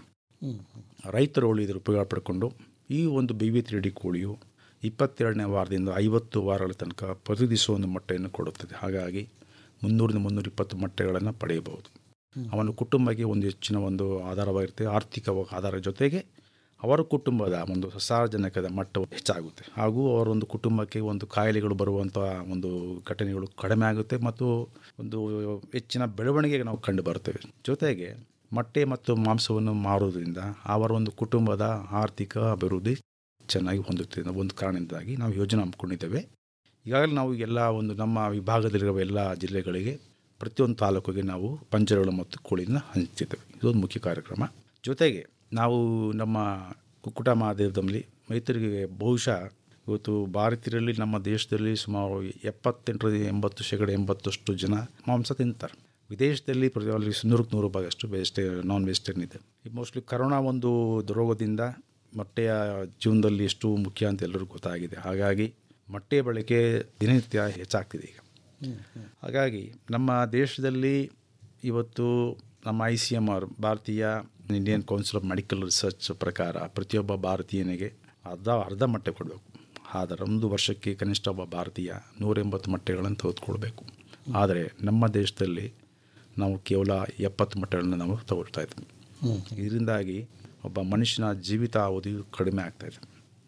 ರೈತರು ಇದರ ಉಪಯೋಗ ಪಡ್ಕೊಂಡು ಈ ಒಂದು ಬಿ ವಿ ತ್ರೀ ಡಿ ಕೋಳಿಯು ಇಪ್ಪತ್ತೆರಡನೇ ವಾರದಿಂದ ಐವತ್ತು ವಾರಗಳ ತನಕ ಪ್ರತಿ ದಿವಸ ಒಂದು ಮೊಟ್ಟೆಯನ್ನು ಕೊಡುತ್ತದೆ ಹಾಗಾಗಿ ಮುನ್ನೂರಿಂದ ಮುನ್ನೂರ ಇಪ್ಪತ್ತು ಮೊಟ್ಟೆಗಳನ್ನು ಪಡೆಯಬಹುದು ಅವನ ಕುಟುಂಬಕ್ಕೆ ಒಂದು ಹೆಚ್ಚಿನ ಒಂದು ಆಧಾರವಾಗಿರುತ್ತೆ ಆರ್ಥಿಕ ಆಧಾರ ಜೊತೆಗೆ ಅವರ ಕುಟುಂಬದ ಒಂದು ಸಾರ್ವಜನಿಕದ ಮಟ್ಟವು ಹೆಚ್ಚಾಗುತ್ತೆ ಹಾಗೂ ಅವರ ಒಂದು ಕುಟುಂಬಕ್ಕೆ ಒಂದು ಕಾಯಿಲೆಗಳು ಬರುವಂಥ ಒಂದು ಘಟನೆಗಳು ಕಡಿಮೆ ಆಗುತ್ತೆ ಮತ್ತು ಒಂದು ಹೆಚ್ಚಿನ ಬೆಳವಣಿಗೆಗೆ ನಾವು ಕಂಡು ಬರ್ತೇವೆ ಜೊತೆಗೆ ಮೊಟ್ಟೆ ಮತ್ತು ಮಾಂಸವನ್ನು ಮಾರೋದ್ರಿಂದ ಅವರ ಒಂದು ಕುಟುಂಬದ ಆರ್ಥಿಕ ಅಭಿವೃದ್ಧಿ ಚೆನ್ನಾಗಿ ಹೊಂದುತ್ತದೆ ಅನ್ನೋ ಒಂದು ಕಾರಣದಿಂದಾಗಿ ನಾವು ಯೋಜನೆ ಹಮ್ಮಿಕೊಂಡಿದ್ದೇವೆ ಈಗಾಗಲೇ ನಾವು ಎಲ್ಲ ಒಂದು ನಮ್ಮ ವಿಭಾಗದಲ್ಲಿರುವ ಎಲ್ಲ ಜಿಲ್ಲೆಗಳಿಗೆ ಪ್ರತಿಯೊಂದು ತಾಲೂಕಿಗೆ ನಾವು ಪಂಜರಗಳು ಮತ್ತು ಕೋಳಿನ ಹಂಚ್ತಿದ್ದೇವೆ ಇದೊಂದು ಮುಖ್ಯ ಕಾರ್ಯಕ್ರಮ ಜೊತೆಗೆ ನಾವು ನಮ್ಮ ಕುಕ್ಕುಟ ಮಹಾದೇವದಲ್ಲಿ ರೈತರಿಗೆ ಬಹುಶಃ ಇವತ್ತು ಭಾರತೀಯರಲ್ಲಿ ನಮ್ಮ ದೇಶದಲ್ಲಿ ಸುಮಾರು ಎಪ್ಪತ್ತೆಂಟರಿಂದ ಎಂಬತ್ತು ಶೇಕಡ ಎಂಬತ್ತಷ್ಟು ಜನ ಮಾಂಸ ತಿಂತಾರೆ ವಿದೇಶದಲ್ಲಿ ಪ್ರತಿ ನೂರಕ್ಕೆ ನೂರು ಭಾಗಷ್ಟು ವೆಜಿಟೇ ನಾನ್ ವೆಜಿಟೇರಿಯನ್ ಇದೆ ಈ ಮೋಸ್ಟ್ಲಿ ಕರೋನಾ ಒಂದು ರೋಗದಿಂದ ಮೊಟ್ಟೆಯ ಜೀವನದಲ್ಲಿ ಎಷ್ಟು ಮುಖ್ಯ ಅಂತ ಎಲ್ಲರಿಗೂ ಗೊತ್ತಾಗಿದೆ ಹಾಗಾಗಿ ಮೊಟ್ಟೆ ಬಳಕೆ ದಿನನಿತ್ಯ ಹೆಚ್ಚಾಗ್ತಿದೆ ಈಗ ಹಾಗಾಗಿ ನಮ್ಮ ದೇಶದಲ್ಲಿ ಇವತ್ತು ನಮ್ಮ ಐ ಸಿ ಎಮ್ ಆರ್ ಭಾರತೀಯ Indian council of medical research ಪ್ರಕಾರ ಪ್ರತಿಯೊಬ್ಬ ಭಾರತೀಯನಿಗೆ ಅರ್ಧ ಅರ್ಧ ಮೊಟ್ಟೆ ಕೊಡಬೇಕು ಆದರೆ ಒಂದು ವರ್ಷಕ್ಕೆ ಕನಿಷ್ಠ ಒಬ್ಬ ಭಾರತೀಯ ನೂರ ಎಂಬತ್ತು ಮೊಟ್ಟೆಗಳನ್ನು ತೆಗೆದುಕೊಳ್ಬೇಕು ಆದರೆ ನಮ್ಮ ದೇಶದಲ್ಲಿ ನಾವು ಕೇವಲ ಎಪ್ಪತ್ತು ಮೊಟ್ಟೆಗಳನ್ನು ನಾವು ತಗೊಳ್ತಾ ಇದ್ವಿ ಇದರಿಂದಾಗಿ ಒಬ್ಬ ಮನುಷ್ಯನ ಜೀವಿತಾವಧಿಯು ಕಡಿಮೆ ಆಗ್ತಾಯಿದೆ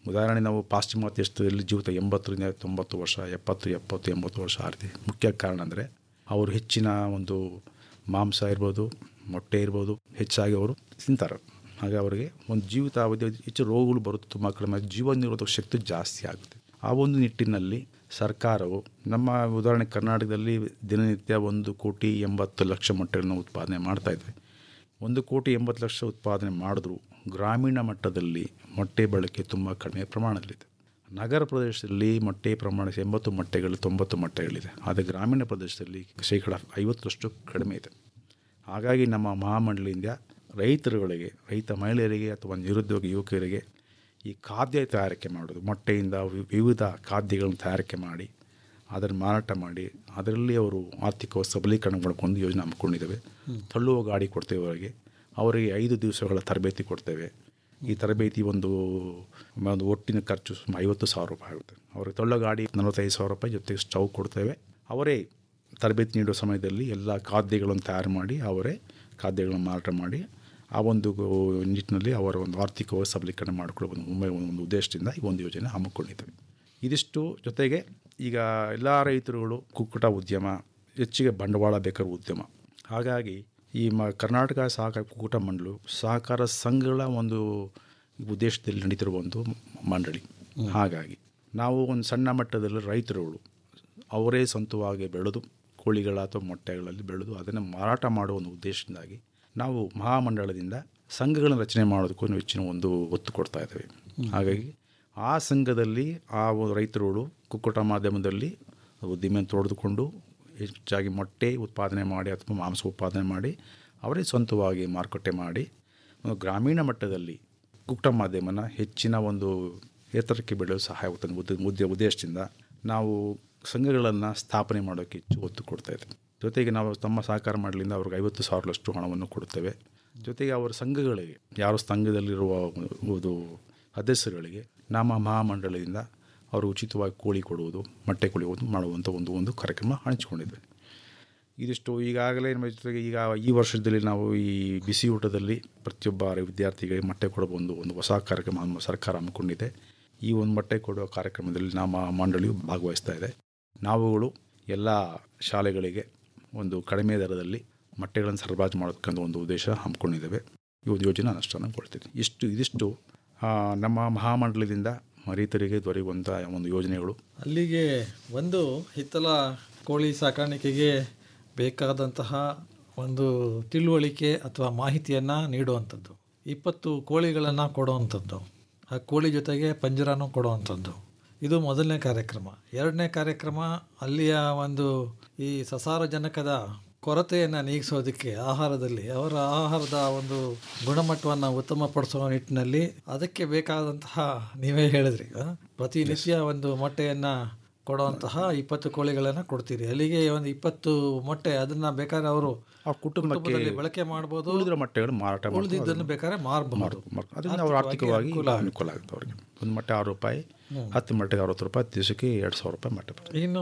ಉದಾಹರಣೆ ನಾವು ಪಾಶ್ಚಿಮಾತ್ಯ ದೇಶದಲ್ಲಿ ಜೀವಿತ ಎಂಬತ್ತರಿಂದ ತೊಂಬತ್ತು ವರ್ಷ ಎಪ್ಪತ್ತು ಎಪ್ಪತ್ತು ಎಂಬತ್ತು ವರ್ಷ ಆಗಿದೆ ಮುಖ್ಯ ಕಾರಣ ಅಂದರೆ ಅವರು ಹೆಚ್ಚಿನ ಒಂದು ಮಾಂಸ ಇರ್ಬೋದು ಮೊಟ್ಟೆ ಇರ್ಬೋದು ಹೆಚ್ಚಾಗಿ ಅವರು ತಿಂತಾರೆ ಹಾಗೆ ಅವರಿಗೆ ಒಂದು ಜೀವಿತಾವಧಿ ಹೆಚ್ಚು ರೋಗಗಳು ಬರುತ್ತೆ ತುಂಬ ಕಡಿಮೆ ಜೀವ ನಿರೋಧಕ ಶಕ್ತಿ ಜಾಸ್ತಿ ಆಗುತ್ತೆ ಆ ಒಂದು ನಿಟ್ಟಿನಲ್ಲಿ ಸರ್ಕಾರವು ನಮ್ಮ ಉದಾಹರಣೆ ಕರ್ನಾಟಕದಲ್ಲಿ ದಿನನಿತ್ಯ ಒಂದು ಕೋಟಿ ಎಂಬತ್ತು ಲಕ್ಷ ಮೊಟ್ಟೆಗಳನ್ನು ಉತ್ಪಾದನೆ ಮಾಡ್ತಾ ಇದ್ವಿ ಒಂದು ಕೋಟಿ ಎಂಬತ್ತು ಲಕ್ಷ ಉತ್ಪಾದನೆ ಮಾಡಿದ್ರು ಗ್ರಾಮೀಣ ಮಟ್ಟದಲ್ಲಿ ಮೊಟ್ಟೆ ಬಳಕೆ ತುಂಬ ಕಡಿಮೆ ಪ್ರಮಾಣದಲ್ಲಿದೆ ನಗರ ಪ್ರದೇಶದಲ್ಲಿ ಮೊಟ್ಟೆ ಪ್ರಮಾಣ ಎಂಬತ್ತು ಮೊಟ್ಟೆಗಳು ತೊಂಬತ್ತು ಮೊಟ್ಟೆಗಳಿದೆ ಆದರೆ ಗ್ರಾಮೀಣ ಪ್ರದೇಶದಲ್ಲಿ ಶೇಕಡ ಐವತ್ತರಷ್ಟು ಕಡಿಮೆ ಇದೆ ಹಾಗಾಗಿ ನಮ್ಮ ಮಹಾಮಂಡಳಿಯಿಂದ ರೈತರುಗಳಿಗೆ ರೈತ ಮಹಿಳೆಯರಿಗೆ ಅಥವಾ ನಿರುದ್ಯೋಗ ಯುವಕರಿಗೆ ಈ ಖಾದ್ಯ ತಯಾರಿಕೆ ಮಾಡೋದು ಮೊಟ್ಟೆಯಿಂದ ವಿ- ವಿವಿಧ ಖಾದ್ಯಗಳನ್ನು ತಯಾರಿಕೆ ಮಾಡಿ ಅದನ್ನು ಮಾರಾಟ ಮಾಡಿ ಅದರಲ್ಲಿ ಅವರು ಆರ್ಥಿಕ ಸಬಲೀಕರಣ ಮಾಡ್ಕೊಂಡು ಯೋಜನೆ ಹಮ್ಮಿಕೊಂಡಿದ್ದೇವೆ ತಳ್ಳುವ ಗಾಡಿ ಕೊಡ್ತೇವೆ ಅವರಿಗೆ ಅವರಿಗೆ ಐದು ದಿವಸಗಳ ತರಬೇತಿ ಕೊಡ್ತೇವೆ ಈ ತರಬೇತಿ ಒಂದು ಒಂದು ಒಟ್ಟಿನ ಖರ್ಚು ಸುಮಾರು ಐವತ್ತು ಸಾವಿರ ರೂಪಾಯಿ ಆಗುತ್ತೆ ಅವ್ರಿಗೆ ತಳ್ಳೋ ಗಾಡಿ ನಲವತ್ತೈದು ಸಾವಿರ ರೂಪಾಯಿ ಜೊತೆಗೆ ಸ್ಟವ್ ಕೊಡ್ತೇವೆ ಅವರೇ ತರಬೇತಿ ನೀಡುವ ಸಮಯದಲ್ಲಿ ಎಲ್ಲ ಖಾದ್ಯಗಳನ್ನು ತಯಾರು ಮಾಡಿ ಅವರೇ ಖಾದ್ಯಗಳನ್ನು ಮಾರಾಟ ಮಾಡಿ ಆ ಒಂದು ನಿಟ್ಟಿನಲ್ಲಿ ಅವರ ಒಂದು ಆರ್ಥಿಕ ಸಬಲೀಕರಣ ಮಾಡಿಕೊಳ್ಳೋ ಒಂದು ಒಮ್ಮೆ ಒಂದು ಉದ್ದೇಶದಿಂದ ಈ ಒಂದು ಯೋಜನೆ ಹಮ್ಮಿಕೊಂಡಿದ್ದೇವೆ ಇದಿಷ್ಟು ಜೊತೆಗೆ ಈಗ ಎಲ್ಲ ರೈತರುಗಳು ಕುಕ್ಕುಟ ಉದ್ಯಮ ಹೆಚ್ಚಿಗೆ ಬಂಡವಾಳ ಬೇಕಾದ ಉದ್ಯಮ ಹಾಗಾಗಿ ಈ ಮ ಕರ್ನಾಟಕ ಸಹಕಾರ ಕುಕ್ಕುಟ ಮಂಡಳು ಸಹಕಾರ ಸಂಘಗಳ ಒಂದು ಉದ್ದೇಶದಲ್ಲಿ ನಡೀತಿರುವ ಒಂದು ಮಂಡಳಿ ಹಾಗಾಗಿ ನಾವು ಒಂದು ಸಣ್ಣ ಮಟ್ಟದಲ್ಲಿ ರೈತರುಗಳು ಅವರೇ ಸ್ವಂತವಾಗಿ ಬೆಳೆದು ಕೋಳಿಗಳ ಅಥವಾ ಮೊಟ್ಟೆಗಳಲ್ಲಿ ಬೆಳೆದು ಅದನ್ನು ಮಾರಾಟ ಮಾಡುವ ಒಂದು ಉದ್ದೇಶದಿಂದಾಗಿ ನಾವು ಮಹಾಮಂಡಳದಿಂದ ಸಂಘಗಳನ್ನು ರಚನೆ ಮಾಡೋದಕ್ಕೂ ನಾವು ಹೆಚ್ಚಿನ ಒಂದು ಒತ್ತು ಕೊಡ್ತಾ ಇದ್ದೇವೆ ಹಾಗಾಗಿ ಆ ಸಂಘದಲ್ಲಿ ಆ ಒಂದು ರೈತರುಗಳು ಕುಕ್ಕುಟ ಮಾಧ್ಯಮದಲ್ಲಿ ಉದ್ದಿಮೆಯನ್ನು ತೊಡೆದುಕೊಂಡು ಹೆಚ್ಚಾಗಿ ಮೊಟ್ಟೆ ಉತ್ಪಾದನೆ ಮಾಡಿ ಅಥವಾ ಮಾಂಸ ಉತ್ಪಾದನೆ ಮಾಡಿ ಅವರೇ ಸ್ವಂತವಾಗಿ ಮಾರುಕಟ್ಟೆ ಮಾಡಿ ಒಂದು ಗ್ರಾಮೀಣ ಮಟ್ಟದಲ್ಲಿ ಕುಕ್ಕುಟ ಮಾಧ್ಯಮನ ಹೆಚ್ಚಿನ ಒಂದು ಎತ್ತರಕ್ಕೆ ಬೆಳೆಯಲು ಸಹಾಯ ಆಗುತ್ತೆ ಅನ್ನೋ ಉದ್ದ ಉದ್ದ ಉದ್ದೇಶದಿಂದ ನಾವು ಸಂಘಗಳನ್ನು ಸ್ಥಾಪನೆ ಮಾಡೋಕ್ಕೆ ಹೆಚ್ಚು ಒತ್ತು ಕೊಡ್ತಾ ಇದ್ದೇವೆ ಜೊತೆಗೆ ನಾವು ತಮ್ಮ ಸಹಕಾರ ಮಾಡಲಿಂದ ಅವ್ರಿಗೆ ಐವತ್ತು ಸಾವಿರದಷ್ಟು ಹಣವನ್ನು ಕೊಡುತ್ತೇವೆ ಜೊತೆಗೆ ಅವರ ಸಂಘಗಳಿಗೆ ಯಾರು ಸಂಘದಲ್ಲಿರುವ ಒಂದು ಸದಸ್ಯರುಗಳಿಗೆ ನಮ್ಮ ಮಹಾಮಂಡಳದಿಂದ ಅವರು ಉಚಿತವಾಗಿ ಕೋಳಿ ಕೊಡುವುದು ಮೊಟ್ಟೆ ಕೊಡುವುದು ಮಾಡುವಂಥ ಒಂದು ಒಂದು ಕಾರ್ಯಕ್ರಮ ಹಂಚಿಕೊಂಡಿದ್ವಿ ಇದಿಷ್ಟು ಈಗಾಗಲೇ ನಮ್ಮ ಜೊತೆಗೆ ಈಗ ಈ ವರ್ಷದಲ್ಲಿ ನಾವು ಈ ಬಿಸಿ ಊಟದಲ್ಲಿ ಪ್ರತಿಯೊಬ್ಬ ವಿದ್ಯಾರ್ಥಿಗಳಿಗೆ ಮೊಟ್ಟೆ ಕೊಡುವ ಒಂದು ಒಂದು ಹೊಸ ಕಾರ್ಯಕ್ರಮ ನಮ್ಮ ಸರ್ಕಾರ ಹಮ್ಮಿಕೊಂಡಿದೆ ಈ ಒಂದು ಮೊಟ್ಟೆ ಕೊಡುವ ಕಾರ್ಯಕ್ರಮದಲ್ಲಿ ನಮ್ಮ ಮಂಡಳಿಯು ಭಾಗವಹಿಸ್ತಾ ಇದೆ ನಾವುಗಳು ಎಲ್ಲ ಶಾಲೆಗಳಿಗೆ ಒಂದು ಕಡಿಮೆ ದರದಲ್ಲಿ ಮೊಟ್ಟೆಗಳನ್ನು ಸರಬರಾಜು ಮಾಡೋದಕ್ಕಂತ ಒಂದು ಉದ್ದೇಶ ಹಮ್ಮಿಕೊಂಡಿದ್ದೇವೆ ಈ ಒಂದು ಯೋಜನೆ ಅನುಷ್ಠಾನಗೊಳ್ತಿದೆ ಇಷ್ಟು ಇದಿಷ್ಟು ಆ, ನಮ್ಮ ಮಹಾಮಂಡಲದಿಂದ ರೈತರಿಗೆ ದೊರೆಯುವಂಥ ಒಂದು ಯೋಜನೆಗಳು ಅಲ್ಲಿಗೆ ಒಂದು ಹಿತ್ತಲ ಕೋಳಿ ಸಾಕಾಣಿಕೆಗೆ ಬೇಕಾದಂತಹ ಒಂದು ತಿಳುವಳಿಕೆ ಅಥವಾ ಮಾಹಿತಿಯನ್ನು ನೀಡುವಂಥದ್ದು ಇಪ್ಪತ್ತು ಕೋಳಿಗಳನ್ನು ಕೊಡುವಂಥದ್ದು ಆ ಕೋಳಿ ಜೊತೆಗೆ ಪಂಜರನೂ ಕೊಡುವಂಥದ್ದು ಇದು ಮೊದಲನೇ ಕಾರ್ಯಕ್ರಮ ಎರಡನೇ ಕಾರ್ಯಕ್ರಮ ಅಲ್ಲಿಯ ಒಂದು ಈ ಸಸಾರಜನಕದ ಕೊರತೆಯನ್ನು ನೀಗಿಸೋದಕ್ಕೆ ಆಹಾರದಲ್ಲಿ ಅವರ ಆಹಾರದ ಒಂದು ಗುಣಮಟ್ಟವನ್ನು ಉತ್ತಮಪಡಿಸುವ ನಿಟ್ಟಿನಲ್ಲಿ ಅದಕ್ಕೆ ಬೇಕಾದಂತಹ ನೀವೇ ಹೇಳಿದ್ರಿ ಆ, ಪ್ರತಿನಿತ್ಯ ಒಂದು ಮೊಟ್ಟೆಯನ್ನು ಕೊಡುವಂತಹ ಇಪ್ಪತ್ತು ಕೋಳಿಗಳನ್ನು ಕೊಡ್ತೀರಿ ಅಲ್ಲಿಗೆ ಒಂದು ಇಪ್ಪತ್ತು ಮೊಟ್ಟೆ ಅದನ್ನ ಬೇಕಾದ್ರೆ ಅವರು ಕುಟುಂಬದಲ್ಲಿ ಬಳಕೆ ಮಾಡ್ಬೋದು ಉಳಿದಿರೋ ಮೊಟ್ಟೆಗಳು ಮಾರಾಟ ಮಾಡ್ಬೋದು. ಉಳಿದಿದ್ದನ್ನು ಬೇಕಾದ್ರೆ ಮಾರಬಹುದು ಅದರಿಂದ ಅವ್ರು ಆರ್ಥಿಕವಾಗಿ ಅನುಕೂಲ ಆಗುತ್ತೆ. ಅನುಕೂಲ ಆಗುತ್ತೆ ಅವ್ರಿಗೆ ಒಂದು ಮೊಟ್ಟೆ ಆರು ರೂಪಾಯಿ ಹ್ಮ್. ಹತ್ತು ಮೊಟ್ಟೆಗೆ ಅರವತ್ತು ರೂಪಾಯಿ ದಿವಸಕ್ಕೆ ಎರಡು ಸಾವಿರ ರೂಪಾಯಿ ಮೊಟ್ಟೆ ಬರುತ್ತೆ ಇನ್ನು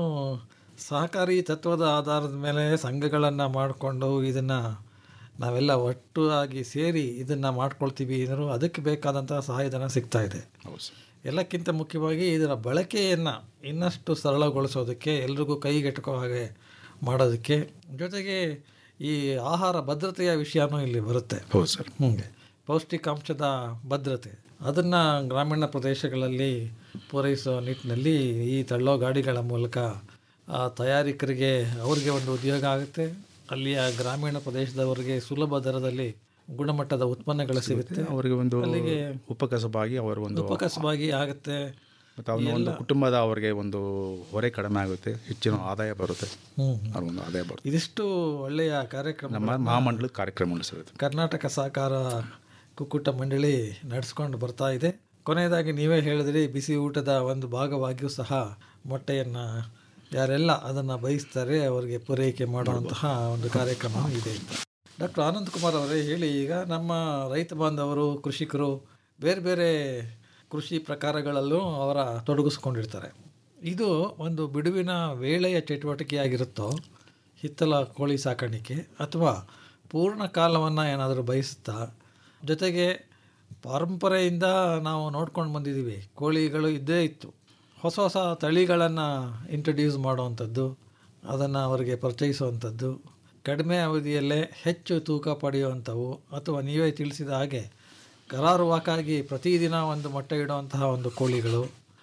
ಸಹಕಾರಿ ತತ್ವದ ಆಧಾರದ ಮೇಲೆ ಸಂಘಗಳನ್ನು ಮಾಡಿಕೊಂಡು ಇದನ್ನು ನಾವೆಲ್ಲ ಒಟ್ಟಾಗಿ ಸೇರಿ ಇದನ್ನು ಮಾಡ್ಕೊಳ್ತೀವಿ ಅಂದರೂ ಅದಕ್ಕೆ ಬೇಕಾದಂತಹ ಸಹಾಯಧನ ಸಿಗ್ತಾ ಇದೆ ಎಲ್ಲಕ್ಕಿಂತ ಮುಖ್ಯವಾಗಿ ಇದರ ಬಳಕೆಯನ್ನು ಇನ್ನಷ್ಟು ಸರಳಗೊಳಿಸೋದಕ್ಕೆ ಎಲ್ರಿಗೂ ಕೈಗೆಟಕೋ ಹಾಗೆ ಮಾಡೋದಕ್ಕೆ ಜೊತೆಗೆ ಈ ಆಹಾರ ಭದ್ರತೆಯ ವಿಷಯನೂ ಇಲ್ಲಿ ಬರುತ್ತೆ ಹೌದು ಸರ್ ಹಂಗೆ ಪೌಷ್ಟಿಕಾಂಶದ ಭದ್ರತೆ ಅದನ್ನು ಗ್ರಾಮೀಣ ಪ್ರದೇಶಗಳಲ್ಲಿ ಪೂರೈಸೋ ನಿಟ್ಟಿನಲ್ಲಿ ಈ ತಳ್ಳೋ ಗಾಡಿಗಳ ಮೂಲಕ ಆ ತಯಾರಿಕರಿಗೆ ಅವ್ರಿಗೆ ಒಂದು ಉದ್ಯೋಗ ಆಗುತ್ತೆ ಅಲ್ಲಿಯ ಗ್ರಾಮೀಣ ಪ್ರದೇಶದವರಿಗೆ ಸುಲಭ ದರದಲ್ಲಿ ಗುಣಮಟ್ಟದ ಉತ್ಪನ್ನಗಳು ಸಿಗುತ್ತೆ ಅವರಿಗೆ ಒಂದು ಅಲ್ಲಿಗೆ ಉಪಕಸಬಾಗಿ ಅವರ ಒಂದು ಉಪಕಸಬಾಗಿ ಆಗುತ್ತೆ ಮತ್ತು ಅವನ ಒಂದು ಕುಟುಂಬದ ಅವರಿಗೆ ಒಂದು ಹೊರೆ ಕಡಿಮೆ ಆಗುತ್ತೆ ಹೆಚ್ಚಿನ ಆದಾಯ ಬರುತ್ತೆ ಹ್ಮ್. ಅವ್ರ ಒಂದು ಆದಾಯ ಬರುತ್ತೆ ಇದಿಷ್ಟು ಒಳ್ಳೆಯ ಕಾರ್ಯಕ್ರಮ ನಮ್ಮ ಮಹಾಮಂಡಲದ ಕಾರ್ಯಕ್ರಮ ಸರ್ ಇದು ಕರ್ನಾಟಕ ಸಹಕಾರ ಕುಕ್ಕುಟ ಮಂಡಳಿ ನಡೆಸ್ಕೊಂಡು ಬರ್ತಾ ಇದೆ ಕೊನೆಯದಾಗಿ ನೀವೇ ಹೇಳಿದ್ರಿ ಬಿಸಿ ಊಟದ ಒಂದು ಭಾಗವಾಗಿಯೂ ಸಹ ಮೊಟ್ಟೆಯನ್ನು ಯಾರೆಲ್ಲ ಅದನ್ನು ಬಯಸ್ತಾರೆ ಅವರಿಗೆ ಪೂರೈಕೆ ಮಾಡುವಂತಹ ಒಂದು ಕಾರ್ಯಕ್ರಮ ಇದೆ ಡಾಕ್ಟರ್ ಆನಂದ್ ಕುಮಾರ್ ಅವರೇ ಹೇಳಿ ಈಗ ನಮ್ಮ ರೈತ ಬಾಂಧವರು ಕೃಷಿಕರು ಬೇರೆ ಬೇರೆ ಕೃಷಿ ಪ್ರಕಾರಗಳಲ್ಲೂ ಅವರ ತೊಡಗಿಸ್ಕೊಂಡಿರ್ತಾರೆ ಇದು ಒಂದು ಬಿಡುವಿನ ವೇಳೆಯ ಚಟುವಟಿಕೆಯಾಗಿರುತ್ತೋ ಹಿತ್ತಲ ಕೋಳಿ ಸಾಕಾಣಿಕೆ ಅಥವಾ ಪೂರ್ಣ ಕಾಲವನ್ನು ಏನಾದರೂ ಬಯಸುತ್ತಾ ಜೊತೆಗೆ ಪರಂಪರೆಯಿಂದ ನಾವು ನೋಡ್ಕೊಂಡು ಬಂದಿದ್ದೀವಿ ಕೋಳಿಗಳು ಇದ್ದೇ ಇತ್ತು ಹೊಸ ಹೊಸ ತಳಿಗಳನ್ನು ಇಂಟ್ರಡ್ಯೂಸ್ ಮಾಡುವಂಥದ್ದು ಅದನ್ನು ಅವರಿಗೆ ಪರಿಚಯಿಸುವಂಥದ್ದು ಕಡಿಮೆ ಅವಧಿಯಲ್ಲೇ ಹೆಚ್ಚು ತೂಕ ಪಡೆಯುವಂಥವು ಅಥವಾ ನೀವೇ ತಿಳಿಸಿದ ಹಾಗೆ ಕರಾರುವಾಕಾಗಿ ಪ್ರತಿದಿನ ಒಂದು ಮೊಟ್ಟೆ ಇಡುವಂತಹ ಒಂದು ಕೋಳಿಗಳು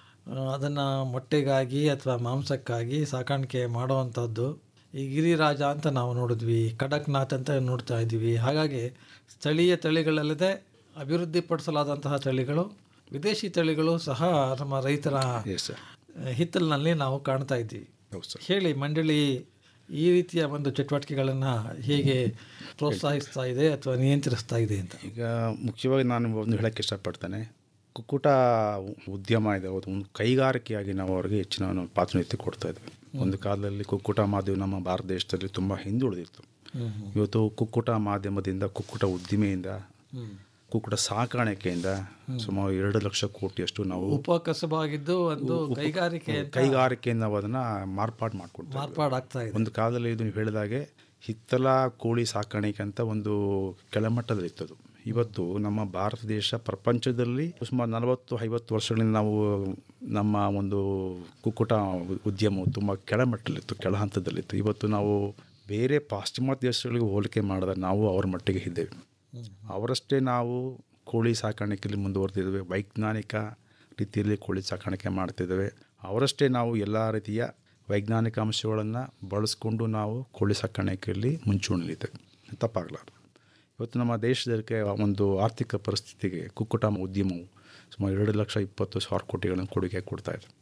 ಅದನ್ನು ಮೊಟ್ಟೆಗಾಗಿ ಅಥವಾ ಮಾಂಸಕ್ಕಾಗಿ ಸಾಕಾಣಿಕೆ ಮಾಡುವಂಥದ್ದು ಈ ಗಿರಿರಾಜ ಅಂತ ನಾವು ನೋಡಿದ್ವಿ ಕಡಕ್ನಾಥ್ ಅಂತ ನೋಡ್ತಾ ಇದ್ದೀವಿ ಹಾಗಾಗಿ ಸ್ಥಳೀಯ ತಳಿಗಳಲ್ಲದೆ ಅಭಿವೃದ್ಧಿಪಡಿಸಲಾದಂತಹ ತಳಿಗಳು ವಿದೇಶಿ ತಳಿಗಳು ಸಹ ನಮ್ಮ ರೈತರ ಹಿತ್ತಲಿನಲ್ಲಿ ನಾವು ಕಾಣ್ತಾ ಇದ್ದೀವಿ ಹೇಳಿ ಮಂಡಳಿ ಈ ರೀತಿಯ ಒಂದು ಚಟುವಟಿಕೆಗಳನ್ನು ಹೇಗೆ ಪ್ರೋತ್ಸಾಹಿಸ್ತಾ ಇದೆ ಅಥವಾ ನಿಯಂತ್ರಿಸ್ತಾ ಇದೆ ಅಂತ ಈಗ ಮುಖ್ಯವಾಗಿ ನಾನು ಒಂದು ಹೇಳೋಕ್ಕೆ ಇಷ್ಟಪಡ್ತೇನೆ ಕುಕ್ಕುಟ ಉದ್ಯಮ ಇದೆ ಅದು ಒಂದು ಕೈಗಾರಿಕೆಯಾಗಿ ನಾವು ಅವರಿಗೆ ಹೆಚ್ಚಿನ ಒಂದು ಪ್ರಾತಿನಿಧ್ಯ ಕೊಡ್ತಾ ಇದ್ವಿ ಒಂದು ಕಾಲದಲ್ಲಿ ಕುಕ್ಕುಟ ಮಾಧ್ಯಮ ನಮ್ಮ ಭಾರತ ದೇಶದಲ್ಲಿ ತುಂಬ ಹಿಂದುಳಿದಿತ್ತು ಇವತ್ತು ಕುಕ್ಕುಟ ಮಾಧ್ಯಮದಿಂದ ಕುಕ್ಕುಟ ಉದ್ದಿಮೆಯಿಂದ ಕುಕ್ಕುಟ ಸಾಕಾಣಿಕೆಯಿಂದ ಸುಮಾರು ಎರಡು ಲಕ್ಷ ಕೋಟಿಯಷ್ಟು ನಾವು ಉಪಕಸಬಾಗಿದ್ದು ಒಂದು ಉಪ- ಕೈಗಾರಿಕೆ ಅಂತ ಕೈಗಾರಿಕೆಯಿಂದ ನಾವು ಅದನ್ನು ಮಾರ್ಪಾಡು ಮಾಡ್ಕೊಳ್ತಾ ಮಾರ್ಪಾಡಾಗ್ತಾ ಇದೆ ಒಂದು ಕಾಲದಲ್ಲಿ ಇದು ನೀವು ಹೇಳಿದಾಗೆ ಹಿತ್ತಲ ಕೋಳಿ ಸಾಕಾಣಿಕೆ ಅಂತ ಒಂದು ಕೆಳಮಟ್ಟದಲ್ಲಿತ್ತದು ಇವತ್ತು ನಮ್ಮ ಭಾರತ ದೇಶ ಪ್ರಪಂಚದಲ್ಲಿ ಸುಮಾರು ನಲವತ್ತು ಐವತ್ತು ವರ್ಷಗಳಿಂದ ನಾವು ನಮ್ಮ ಒಂದು ಕುಕ್ಕುಟ ಉದ್ಯಮವು ತುಂಬ ಕೆಳಮಟ್ಟದಲ್ಲಿತ್ತು ಕೆಳ ಹಂತದಲ್ಲಿತ್ತು ಇವತ್ತು ನಾವು ಬೇರೆ ಪಾಶ್ಚಿಮಾತ್ಯ ದೇಶಗಳಿಗೆ ಹೋಲಿಕೆ ಮಾಡಿದ್ರೆ ನಾವು ಅವ್ರ ಮಟ್ಟಿಗೆ ಇದ್ದೇವೆ ಅವರಷ್ಟೇ ನಾವು ಕೋಳಿ ಸಾಕಾಣಿಕೆಯಲ್ಲಿ ಮುಂದುವರೆದಿದ್ದೇವೆ ವೈಜ್ಞಾನಿಕ ರೀತಿಯಲ್ಲಿ ಕೋಳಿ ಸಾಕಾಣಿಕೆ ಮಾಡ್ತಿದ್ದೇವೆ ಅವರಷ್ಟೇ ನಾವು ಎಲ್ಲ ರೀತಿಯ ವೈಜ್ಞಾನಿಕ ಅಂಶಗಳನ್ನು ಬಳಸ್ಕೊಂಡು ನಾವು ಕೋಳಿ ಸಾಕಾಣಿಕೆಯಲ್ಲಿ ಮುಂಚೂಣಿಲಿದ್ದೇವೆ ತಪ್ಪಾಗಲಾರ್ದು ಇವತ್ತು ನಮ್ಮ ದೇಶದಕ್ಕೆ ಒಂದು ಆರ್ಥಿಕ ಪರಿಸ್ಥಿತಿಗೆ ಕುಕ್ಕುಟ ಉದ್ಯಮವು ಸುಮಾರು ಎರಡು ಲಕ್ಷ ಇಪ್ಪತ್ತು ಸಾವಿರ ಕೋಟಿಗಳನ್ನು ಕೊಡುಗೆ ಕೊಡ್ತಾ ಇದೆ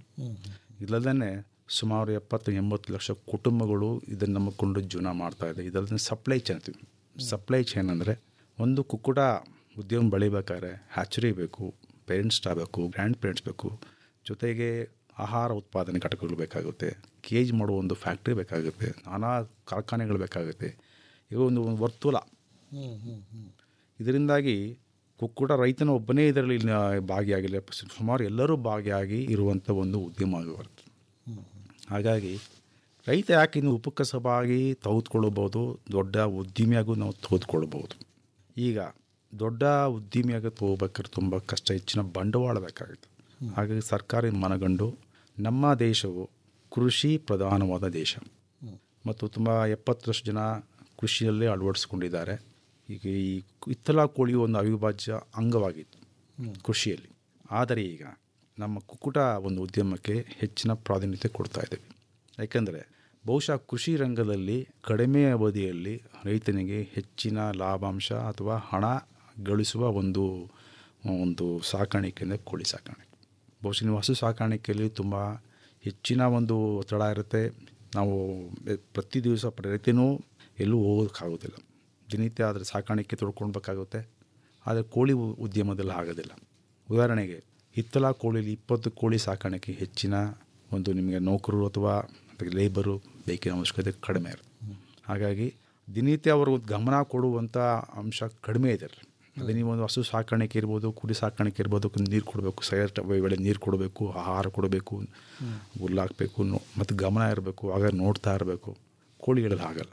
ಇದಲ್ಲದೇ ಸುಮಾರು ಎಪ್ಪತ್ತು ಎಂಬತ್ತು ಲಕ್ಷ ಕುಟುಂಬಗಳು ಇದನ್ನು ನಂಬಿಕೊಂಡು ಜೀವನ ಮಾಡ್ತಾ ಇದೆ ಇದಲ್ಲದೆ ಸಪ್ಲೈ ಚೈನ್ ಅಂತೀವಿ ಸಪ್ಲೈ ಚೈನ್ ಅಂದರೆ ಒಂದು ಕುಕ್ಕುಟ ಉದ್ಯಮ ಬೆಳಿಬೇಕಾದ್ರೆ ಹ್ಯಾಚರಿ ಬೇಕು ಪೇರೆಂಟ್ಸ್ ಬೇಕು ಗ್ರ್ಯಾಂಡ್ ಪೇರೆಂಟ್ಸ್ ಬೇಕು ಜೊತೆಗೆ ಆಹಾರ ಉತ್ಪಾದನೆ ಘಟಕಗಳು ಬೇಕಾಗುತ್ತೆ ಕೇಜ್ ಮಾಡುವ ಒಂದು ಫ್ಯಾಕ್ಟ್ರಿ ಬೇಕಾಗುತ್ತೆ ನಾನಾ ಕಾರ್ಖಾನೆಗಳು ಬೇಕಾಗುತ್ತೆ ಇವು ಒಂದು ವರ್ತುಲ ಇದರಿಂದಾಗಿ ಕುಕ್ಕುಟ ರೈತನ ಒಬ್ಬನೇ ಇದರಲ್ಲಿ ನ- ಭಾಗಿಯಾಗಿಲ್ಲ ಸು- ಸುಮಾರು ಎಲ್ಲರೂ ಭಾಗಿಯಾಗಿ ಇರುವಂಥ ಒಂದು ಉದ್ಯಮ ಆಗಿ ಬರುತ್ತೆ ಹಾಗಾಗಿ ರೈತ ಯಾಕೆ ಇನ್ನು ಉಪಕಸಬಾಗಿ ತೆಗೆದುಕೊಳ್ಳಬಹುದು ದೊಡ್ಡ ಉದ್ದಿಮೆಯಾಗೂ ನಾವು ತೆಗೆದುಕೊಳ್ಬೋದು ಈಗ ದೊಡ್ಡ ಉದ್ದಿಮೆಯಾಗಿ ತಗೋಬೇಕಾದ್ರೆ ತುಂಬ ಕಷ್ಟ ಹೆಚ್ಚಿನ ಬಂಡವಾಳ ಬೇಕಾಗುತ್ತೆ ಹಾಗಾಗಿ ಸರ್ಕಾರ ಮನಗಂಡು ನಮ್ಮ ದೇಶವು ಕೃಷಿ ಪ್ರಧಾನವಾದ ದೇಶ ಮತ್ತು ತುಂಬ ಎಪ್ಪತ್ತರಷ್ಟು ಜನ ಕೃಷಿಯಲ್ಲೇ ಅಳವಡಿಸ್ಕೊಂಡಿದ್ದಾರೆ ಈಗ ಈ ಇತ್ತಲ ಕೋಳಿಯು ಒಂದು ಅವಿಭಾಜ್ಯ ಅಂಗವಾಗಿತ್ತು ಕೃಷಿಯಲ್ಲಿ ಆದರೆ ಈಗ ನಮ್ಮ ಕುಕ್ಕುಟ ಒಂದು ಉದ್ಯಮಕ್ಕೆ ಹೆಚ್ಚಿನ ಪ್ರಾಧಾನ್ಯತೆ ಕೊಡ್ತಾ ಇದ್ದೇವೆ ಯಾಕೆಂದರೆ ಬಹುಶಃ ಕೃಷಿ ರಂಗದಲ್ಲಿ ಕಡಿಮೆ ಅವಧಿಯಲ್ಲಿ ರೈತನಿಗೆ ಹೆಚ್ಚಿನ ಲಾಭಾಂಶ ಅಥವಾ ಹಣ ಗಳಿಸುವ ಒಂದು ಒಂದು ಸಾಕಾಣಿಕೆ ಅಂದರೆ ಕೋಳಿ ಸಾಕಾಣಿಕೆ ಬಹುಶಃ ನೀವು ಹಸು ಸಾಕಾಣಿಕೆಯಲ್ಲಿ ತುಂಬ ಹೆಚ್ಚಿನ ಒಂದು ಒತ್ತಡ ಇರುತ್ತೆ ನಾವು ಎ- ಪ್ರತಿ ದಿವಸ ಪ್ರತಿನೂ ಎಲ್ಲೂ ಹೋಗೋದಕ್ಕಾಗೋದಿಲ್ಲ ದಿನನಿತ್ಯ ಅದರ ಸಾಕಾಣಿಕೆ ತೊಡ್ಕೊಳ್ಬೇಕಾಗುತ್ತೆ ಆದರೆ ಕೋಳಿ ಉ- ಉದ್ಯಮದಲ್ಲಿ ಆಗೋದಿಲ್ಲ ಉದಾಹರಣೆಗೆ ಹಿತ್ತಲ ಕೋಳಿಲಿ ಇಪ್ಪತ್ತು ಕೋಳಿ ಸಾಕಾಣಿಕೆ ಹೆಚ್ಚಿನ ಒಂದು ನಿಮಗೆ ನೌಕರರು ಅಥವಾ ಅದಕ್ಕೆ ಲೇಬರು ಬೇಕಿನ ಅವಶ್ಯಕತೆ ಕಡಿಮೆ ಇರುತ್ತೆ ಹಾಗಾಗಿ ದಿನನಿತ್ಯ ಅವರು ಗಮನ ಕೊಡುವಂಥ ಅಂಶ ಕಡಿಮೆ ಇದೆ ರೀ ಅದೇ ನೀವು ಒಂದು ಹಸು ಸಾಕಾಣಿಕೆ ಇರ್ಬೋದು ಕುರಿ ಸಾಕಾಣಿಕೆ ಇರ್ಬೋದು ನೀರು ಕೊಡಬೇಕು ಸೈರ್ ವೇಳೆ ನೀರು ಕೊಡಬೇಕು ಆಹಾರ ಕೊಡಬೇಕು ಹುಲ್ಲಾಕಬೇಕು ಮತ್ತು ಗಮನ ಇರಬೇಕು ಆಗ ನೋಡ್ತಾ ಇರಬೇಕು ಕೋಳಿಗಳಲ್ಲಿ ಆಗಲ್ಲ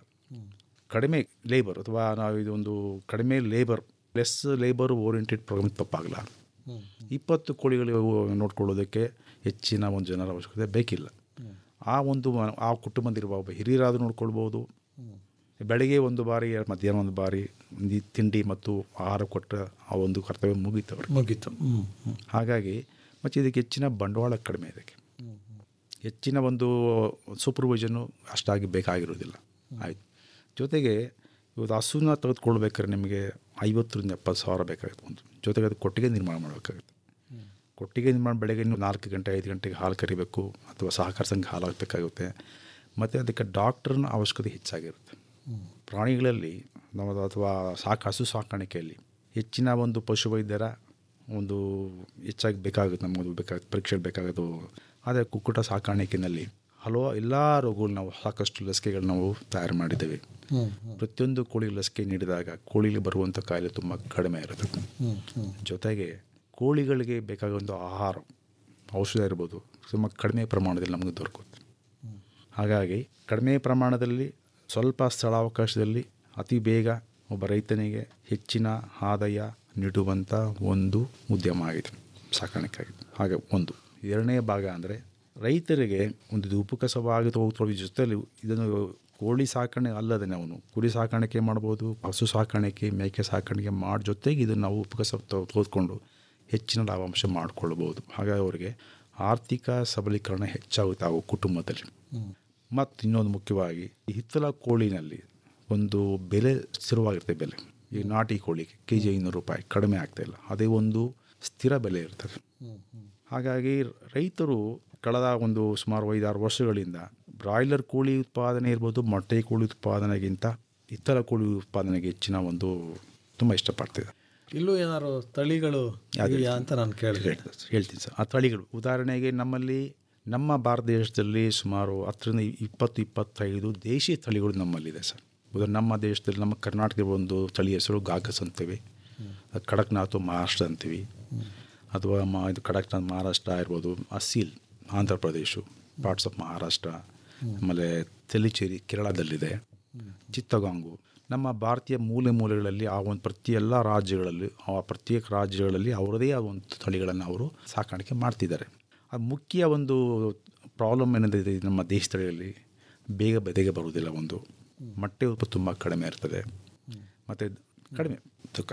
ಕಡಿಮೆ ಲೇಬರ್ ಅಥವಾ ನಾವು ಇದೊಂದು ಕಡಿಮೆ labour less labour oriented programme ತಪ್ಪಾಗಲ್ಲ ಇಪ್ಪತ್ತು ಕೋಳಿಗಳು ನೋಡ್ಕೊಳ್ಳೋದಕ್ಕೆ ಹೆಚ್ಚಿನ ಒಂದು ಜನರ ಅವಶ್ಯಕತೆ ಬೇಕಿಲ್ಲ ಆ ಒಂದು ಮ- ಆ ಕುಟುಂಬದಲ್ಲಿರುವ ಒಬ್ಬ ಹಿರಿಯರಾದರೂ ನೋಡ್ಕೊಳ್ಬೋದು ಬೆಳಗ್ಗೆ ಒಂದು ಬಾರಿ ಮಧ್ಯಾಹ್ನ ಒಂದು ಬಾರಿ ನಿ- ತಿಂಡಿ ಮತ್ತು ಆಹಾರ ಕೊಟ್ಟ ಆ ಒಂದು ಕರ್ತವ್ಯ ಮುಗೀತವ್ರು ಮುಗೀತು ಹ್ಮ್, ಹ್ಮ್. ಹಾಗಾಗಿ ಮತ್ತು ಇದಕ್ಕೆ ಹೆಚ್ಚಿನ ಬಂಡವಾಳ ಕಡಿಮೆ ಇದಕ್ಕೆ ಹೆಚ್ಚಿನ ಒಂದು ಸೂಪರ್ವೈಷನ್ನು ಅಷ್ಟಾಗಿ ಬೇಕಾಗಿರೋದಿಲ್ಲ ಆಯಿತು ಜೊತೆಗೆ ಇವತ್ತು ಹಸುನ ತೆಗೆದುಕೊಳ್ಬೇಕಾದ್ರೆ ನಿಮಗೆ ಐವತ್ತರಿಂದ ಎಪ್ಪತ್ತು ಸಾವಿರ ಬೇಕಾಗುತ್ತೆ ಒಂದು ಜೊತೆಗೆ ಅದು ಕೊಟ್ಟಿಗೆ ನಿರ್ಮಾಣ ಮಾಡಬೇಕಾಗುತ್ತೆ ಕೊಟ್ಟಿಗೆ ನಿರ್ಮಾಣ ಬೆಳಗ್ಗೆ ನೀವು ನಾಲ್ಕು ಗಂಟೆ ಐದು ಗಂಟೆಗೆ ಹಾಲು ಕರಿಬೇಕು ಅಥವಾ ಸಹಕಾರ ಸಂಘ ಹಾಲು ಹಾಕಬೇಕಾಗುತ್ತೆ ಮತ್ತು ಅದಕ್ಕೆ ಡಾಕ್ಟ್ರನ ಅವಶ್ಯಕತೆ ಹೆಚ್ಚಾಗಿರುತ್ತೆ ಪ್ರಾಣಿಗಳಲ್ಲಿ ನಾವು ಅಥವಾ ಸಾಕು ಹಸು ಸಾಕಾಣಿಕೆಯಲ್ಲಿ ಹೆಚ್ಚಿನ ಒಂದು ಪಶುವೈದ್ಯರ ಒಂದು ಹೆಚ್ಚಾಗಿ ಬೇಕಾಗುತ್ತೆ ನಮಗೊಂದು ಬೇಕಾಗುತ್ತೆ ಪರೀಕ್ಷೆ ಬೇಕಾಗೋದು ಆದರೆ ಕುಕ್ಕುಟ ಸಾಕಾಣಿಕೆಯಲ್ಲಿ ಹಲವು ಎಲ್ಲ ರೋಗಗಳು ನಾವು ಸಾಕಷ್ಟು ಲಸಿಕೆಗಳು ನಾವು ತಯಾರು ಮಾಡಿದ್ದೇವೆ ಹ್ಮ್, ಪ್ರತಿಯೊಂದು ಕೋಳಿ ಲಸಿಕೆ ನೀಡಿದಾಗ ಕೋಳಿಲಿ ಬರುವಂಥ ಕಾಯಿಲೆ ತುಂಬ ಕಡಿಮೆ ಇರುತ್ತೆ ಹ್ಮ್, ಹ್ಮ್. ಜೊತೆಗೆ ಕೋಳಿಗಳಿಗೆ ಬೇಕಾಗುವಂಥ ಆಹಾರ ಔಷಧ ಇರ್ಬೋದು ತುಂಬ ಕಡಿಮೆ ಪ್ರಮಾಣದಲ್ಲಿ ನಮಗೆ ದೊರಕುತ್ತೆ ಹಾಗಾಗಿ ಕಡಿಮೆ ಪ್ರಮಾಣದಲ್ಲಿ ಸ್ವಲ್ಪ ಸ್ಥಳಾವಕಾಶದಲ್ಲಿ ಅತಿ ಬೇಗ ಒಬ್ಬ ರೈತನಿಗೆ ಹೆಚ್ಚಿನ ಆದಾಯ ನೀಡುವಂಥ ಒಂದು ಉದ್ಯಮ ಆಗಿದೆ ಸಾಕಾಣಿಕೆ ಆಗಿದೆ ಹಾಗೆ ಒಂದು ಎರಡನೇ ಭಾಗ ಅಂದರೆ ರೈತರಿಗೆ ಒಂದು ಇದು ಉಪಕಸವಾಗಿ ತಗೋಕೊಳ್ಳೋ ಜೊತೆಲಿ ಇದನ್ನು ಕೋಳಿ ಸಾಕಣೆ ಅಲ್ಲದೆ ಅವನು ಕುರಿ ಸಾಕಾಣಿಕೆ ಮಾಡ್ಬೋದು ಹಸು ಸಾಕಾಣಿಕೆ ಮೇಕೆ ಸಾಕಾಣಿಕೆ ಮಾಡಿ ಜೊತೆಗೆ ಇದನ್ನು ನಾವು ಉಪಕಸ ತೆಗೆದುಕೊಂಡು ಹೆಚ್ಚಿನ ಲಾಭಾಂಶ ಮಾಡಿಕೊಳ್ಬೋದು ಹಾಗಾಗಿ ಅವರಿಗೆ ಆರ್ಥಿಕ ಸಬಲೀಕರಣ ಹೆಚ್ಚಾಗುತ್ತೆ ಆ ಕುಟುಂಬದಲ್ಲಿ ಮತ್ತು ಇನ್ನೊಂದು ಮುಖ್ಯವಾಗಿ ಈ ಹಿತ್ತಲ ಕೋಳಿನಲ್ಲಿ ಒಂದು ಬೆಲೆ ಸ್ಥಿರವಾಗಿರುತ್ತೆ ಬೆಲೆ ಈ ನಾಟಿ ಕೋಳಿಗೆ ಕೆ ಜಿ ಐನೂರು ರೂಪಾಯಿ ಕಡಿಮೆ ಆಗ್ತಾ ಇಲ್ಲ ಅದೇ ಒಂದು ಸ್ಥಿರ ಬೆಲೆ ಇರ್ತದೆ ಹಾಗಾಗಿ ರೈತರು ಕಳೆದ ಒಂದು ಸುಮಾರು ಐದಾರು ವರ್ಷಗಳಿಂದ ಬ್ರಾಯ್ಲರ್ ಕೋಳಿ ಉತ್ಪಾದನೆ ಇರ್ಬೋದು ಮೊಟ್ಟೆ ಕೋಳಿ ಉತ್ಪಾದನೆಗಿಂತ ಇತರ ಕೋಳಿ ಉತ್ಪಾದನೆಗೆ ಹೆಚ್ಚಿನ ಒಂದು ತುಂಬ ಇಷ್ಟಪಡ್ತಿದೆ ಇಲ್ಲೂ ಏನಾದ್ರು ತಳಿಗಳು ಇದೆಯಾ ಅಂತ ನಾನು ಕೇಳಿದೆ ಹೇಳ್ತೀನಿ ಸರ್ ಆ ತಳಿಗಳು ಉದಾಹರಣೆಗೆ ನಮ್ಮಲ್ಲಿ ನಮ್ಮ ಭಾರತ ದೇಶದಲ್ಲಿ ಸುಮಾರು ಹತ್ತರಿಂದ ಇಪ್ಪತ್ತು ಇಪ್ಪತ್ತೈದು ದೇಶೀಯ ತಳಿಗಳು ನಮ್ಮಲ್ಲಿದೆ ಸರ್ ಉದಾಹರಣೆ ನಮ್ಮ ದೇಶದಲ್ಲಿ ನಮ್ಮ ಕರ್ನಾಟಕದ ಒಂದು ತಳಿ ಹೆಸರು ಗಾಗಸ್ ಅಂತೀವಿ ಅದು ಕಡಕ್ನಾಥ್ ಮಹಾರಾಷ್ಟ್ರ ಅಂತೀವಿ ಅಥವಾ ಮಾ ಇದು ಕಡಕ್ನಾಥ್ ಮಹಾರಾಷ್ಟ್ರ ಇರ್ಬೋದು ಅಸೀಲ್ ಆಂಧ್ರ ಪ್ರದೇಶ ಪಾರ್ಟ್ಸ್ ಆಫ್ ಮಹಾರಾಷ್ಟ್ರ ಆಮೇಲೆ ತೆಲಿಚೇರಿ ಕೇರಳದಲ್ಲಿದೆ ಚಿತ್ತಗಾಂಗು ನಮ್ಮ ಭಾರತೀಯ ಮೂಲೆ ಮೂಲೆಗಳಲ್ಲಿ ಆ ಒಂದು ಪ್ರತಿ ಎಲ್ಲ ರಾಜ್ಯಗಳಲ್ಲಿ ಆ ಪ್ರತ್ಯೇಕ ರಾಜ್ಯಗಳಲ್ಲಿ ಅವರದೇ ಆದ ಒಂದು ತಳಿಗಳನ್ನು ಅವರು ಸಾಕಾಣಿಕೆ ಮಾಡ್ತಿದ್ದಾರೆ ಆ ಮುಖ್ಯ ಒಂದು ಪ್ರಾಬ್ಲಮ್ ಏನಿದೆ ನಮ್ಮ ದೇಶದಲ್ಲಿ ಬೇಗ ಬೆದೆಗೆ ಬರುವುದಿಲ್ಲ ಒಂದು ಮೊಟ್ಟೆ ಉತ್ಪತ್ತಿ ತುಂಬ ಕಡಿಮೆ ಇರ್ತದೆ ಮತ್ತು ಕಡಿಮೆ ತೂಕ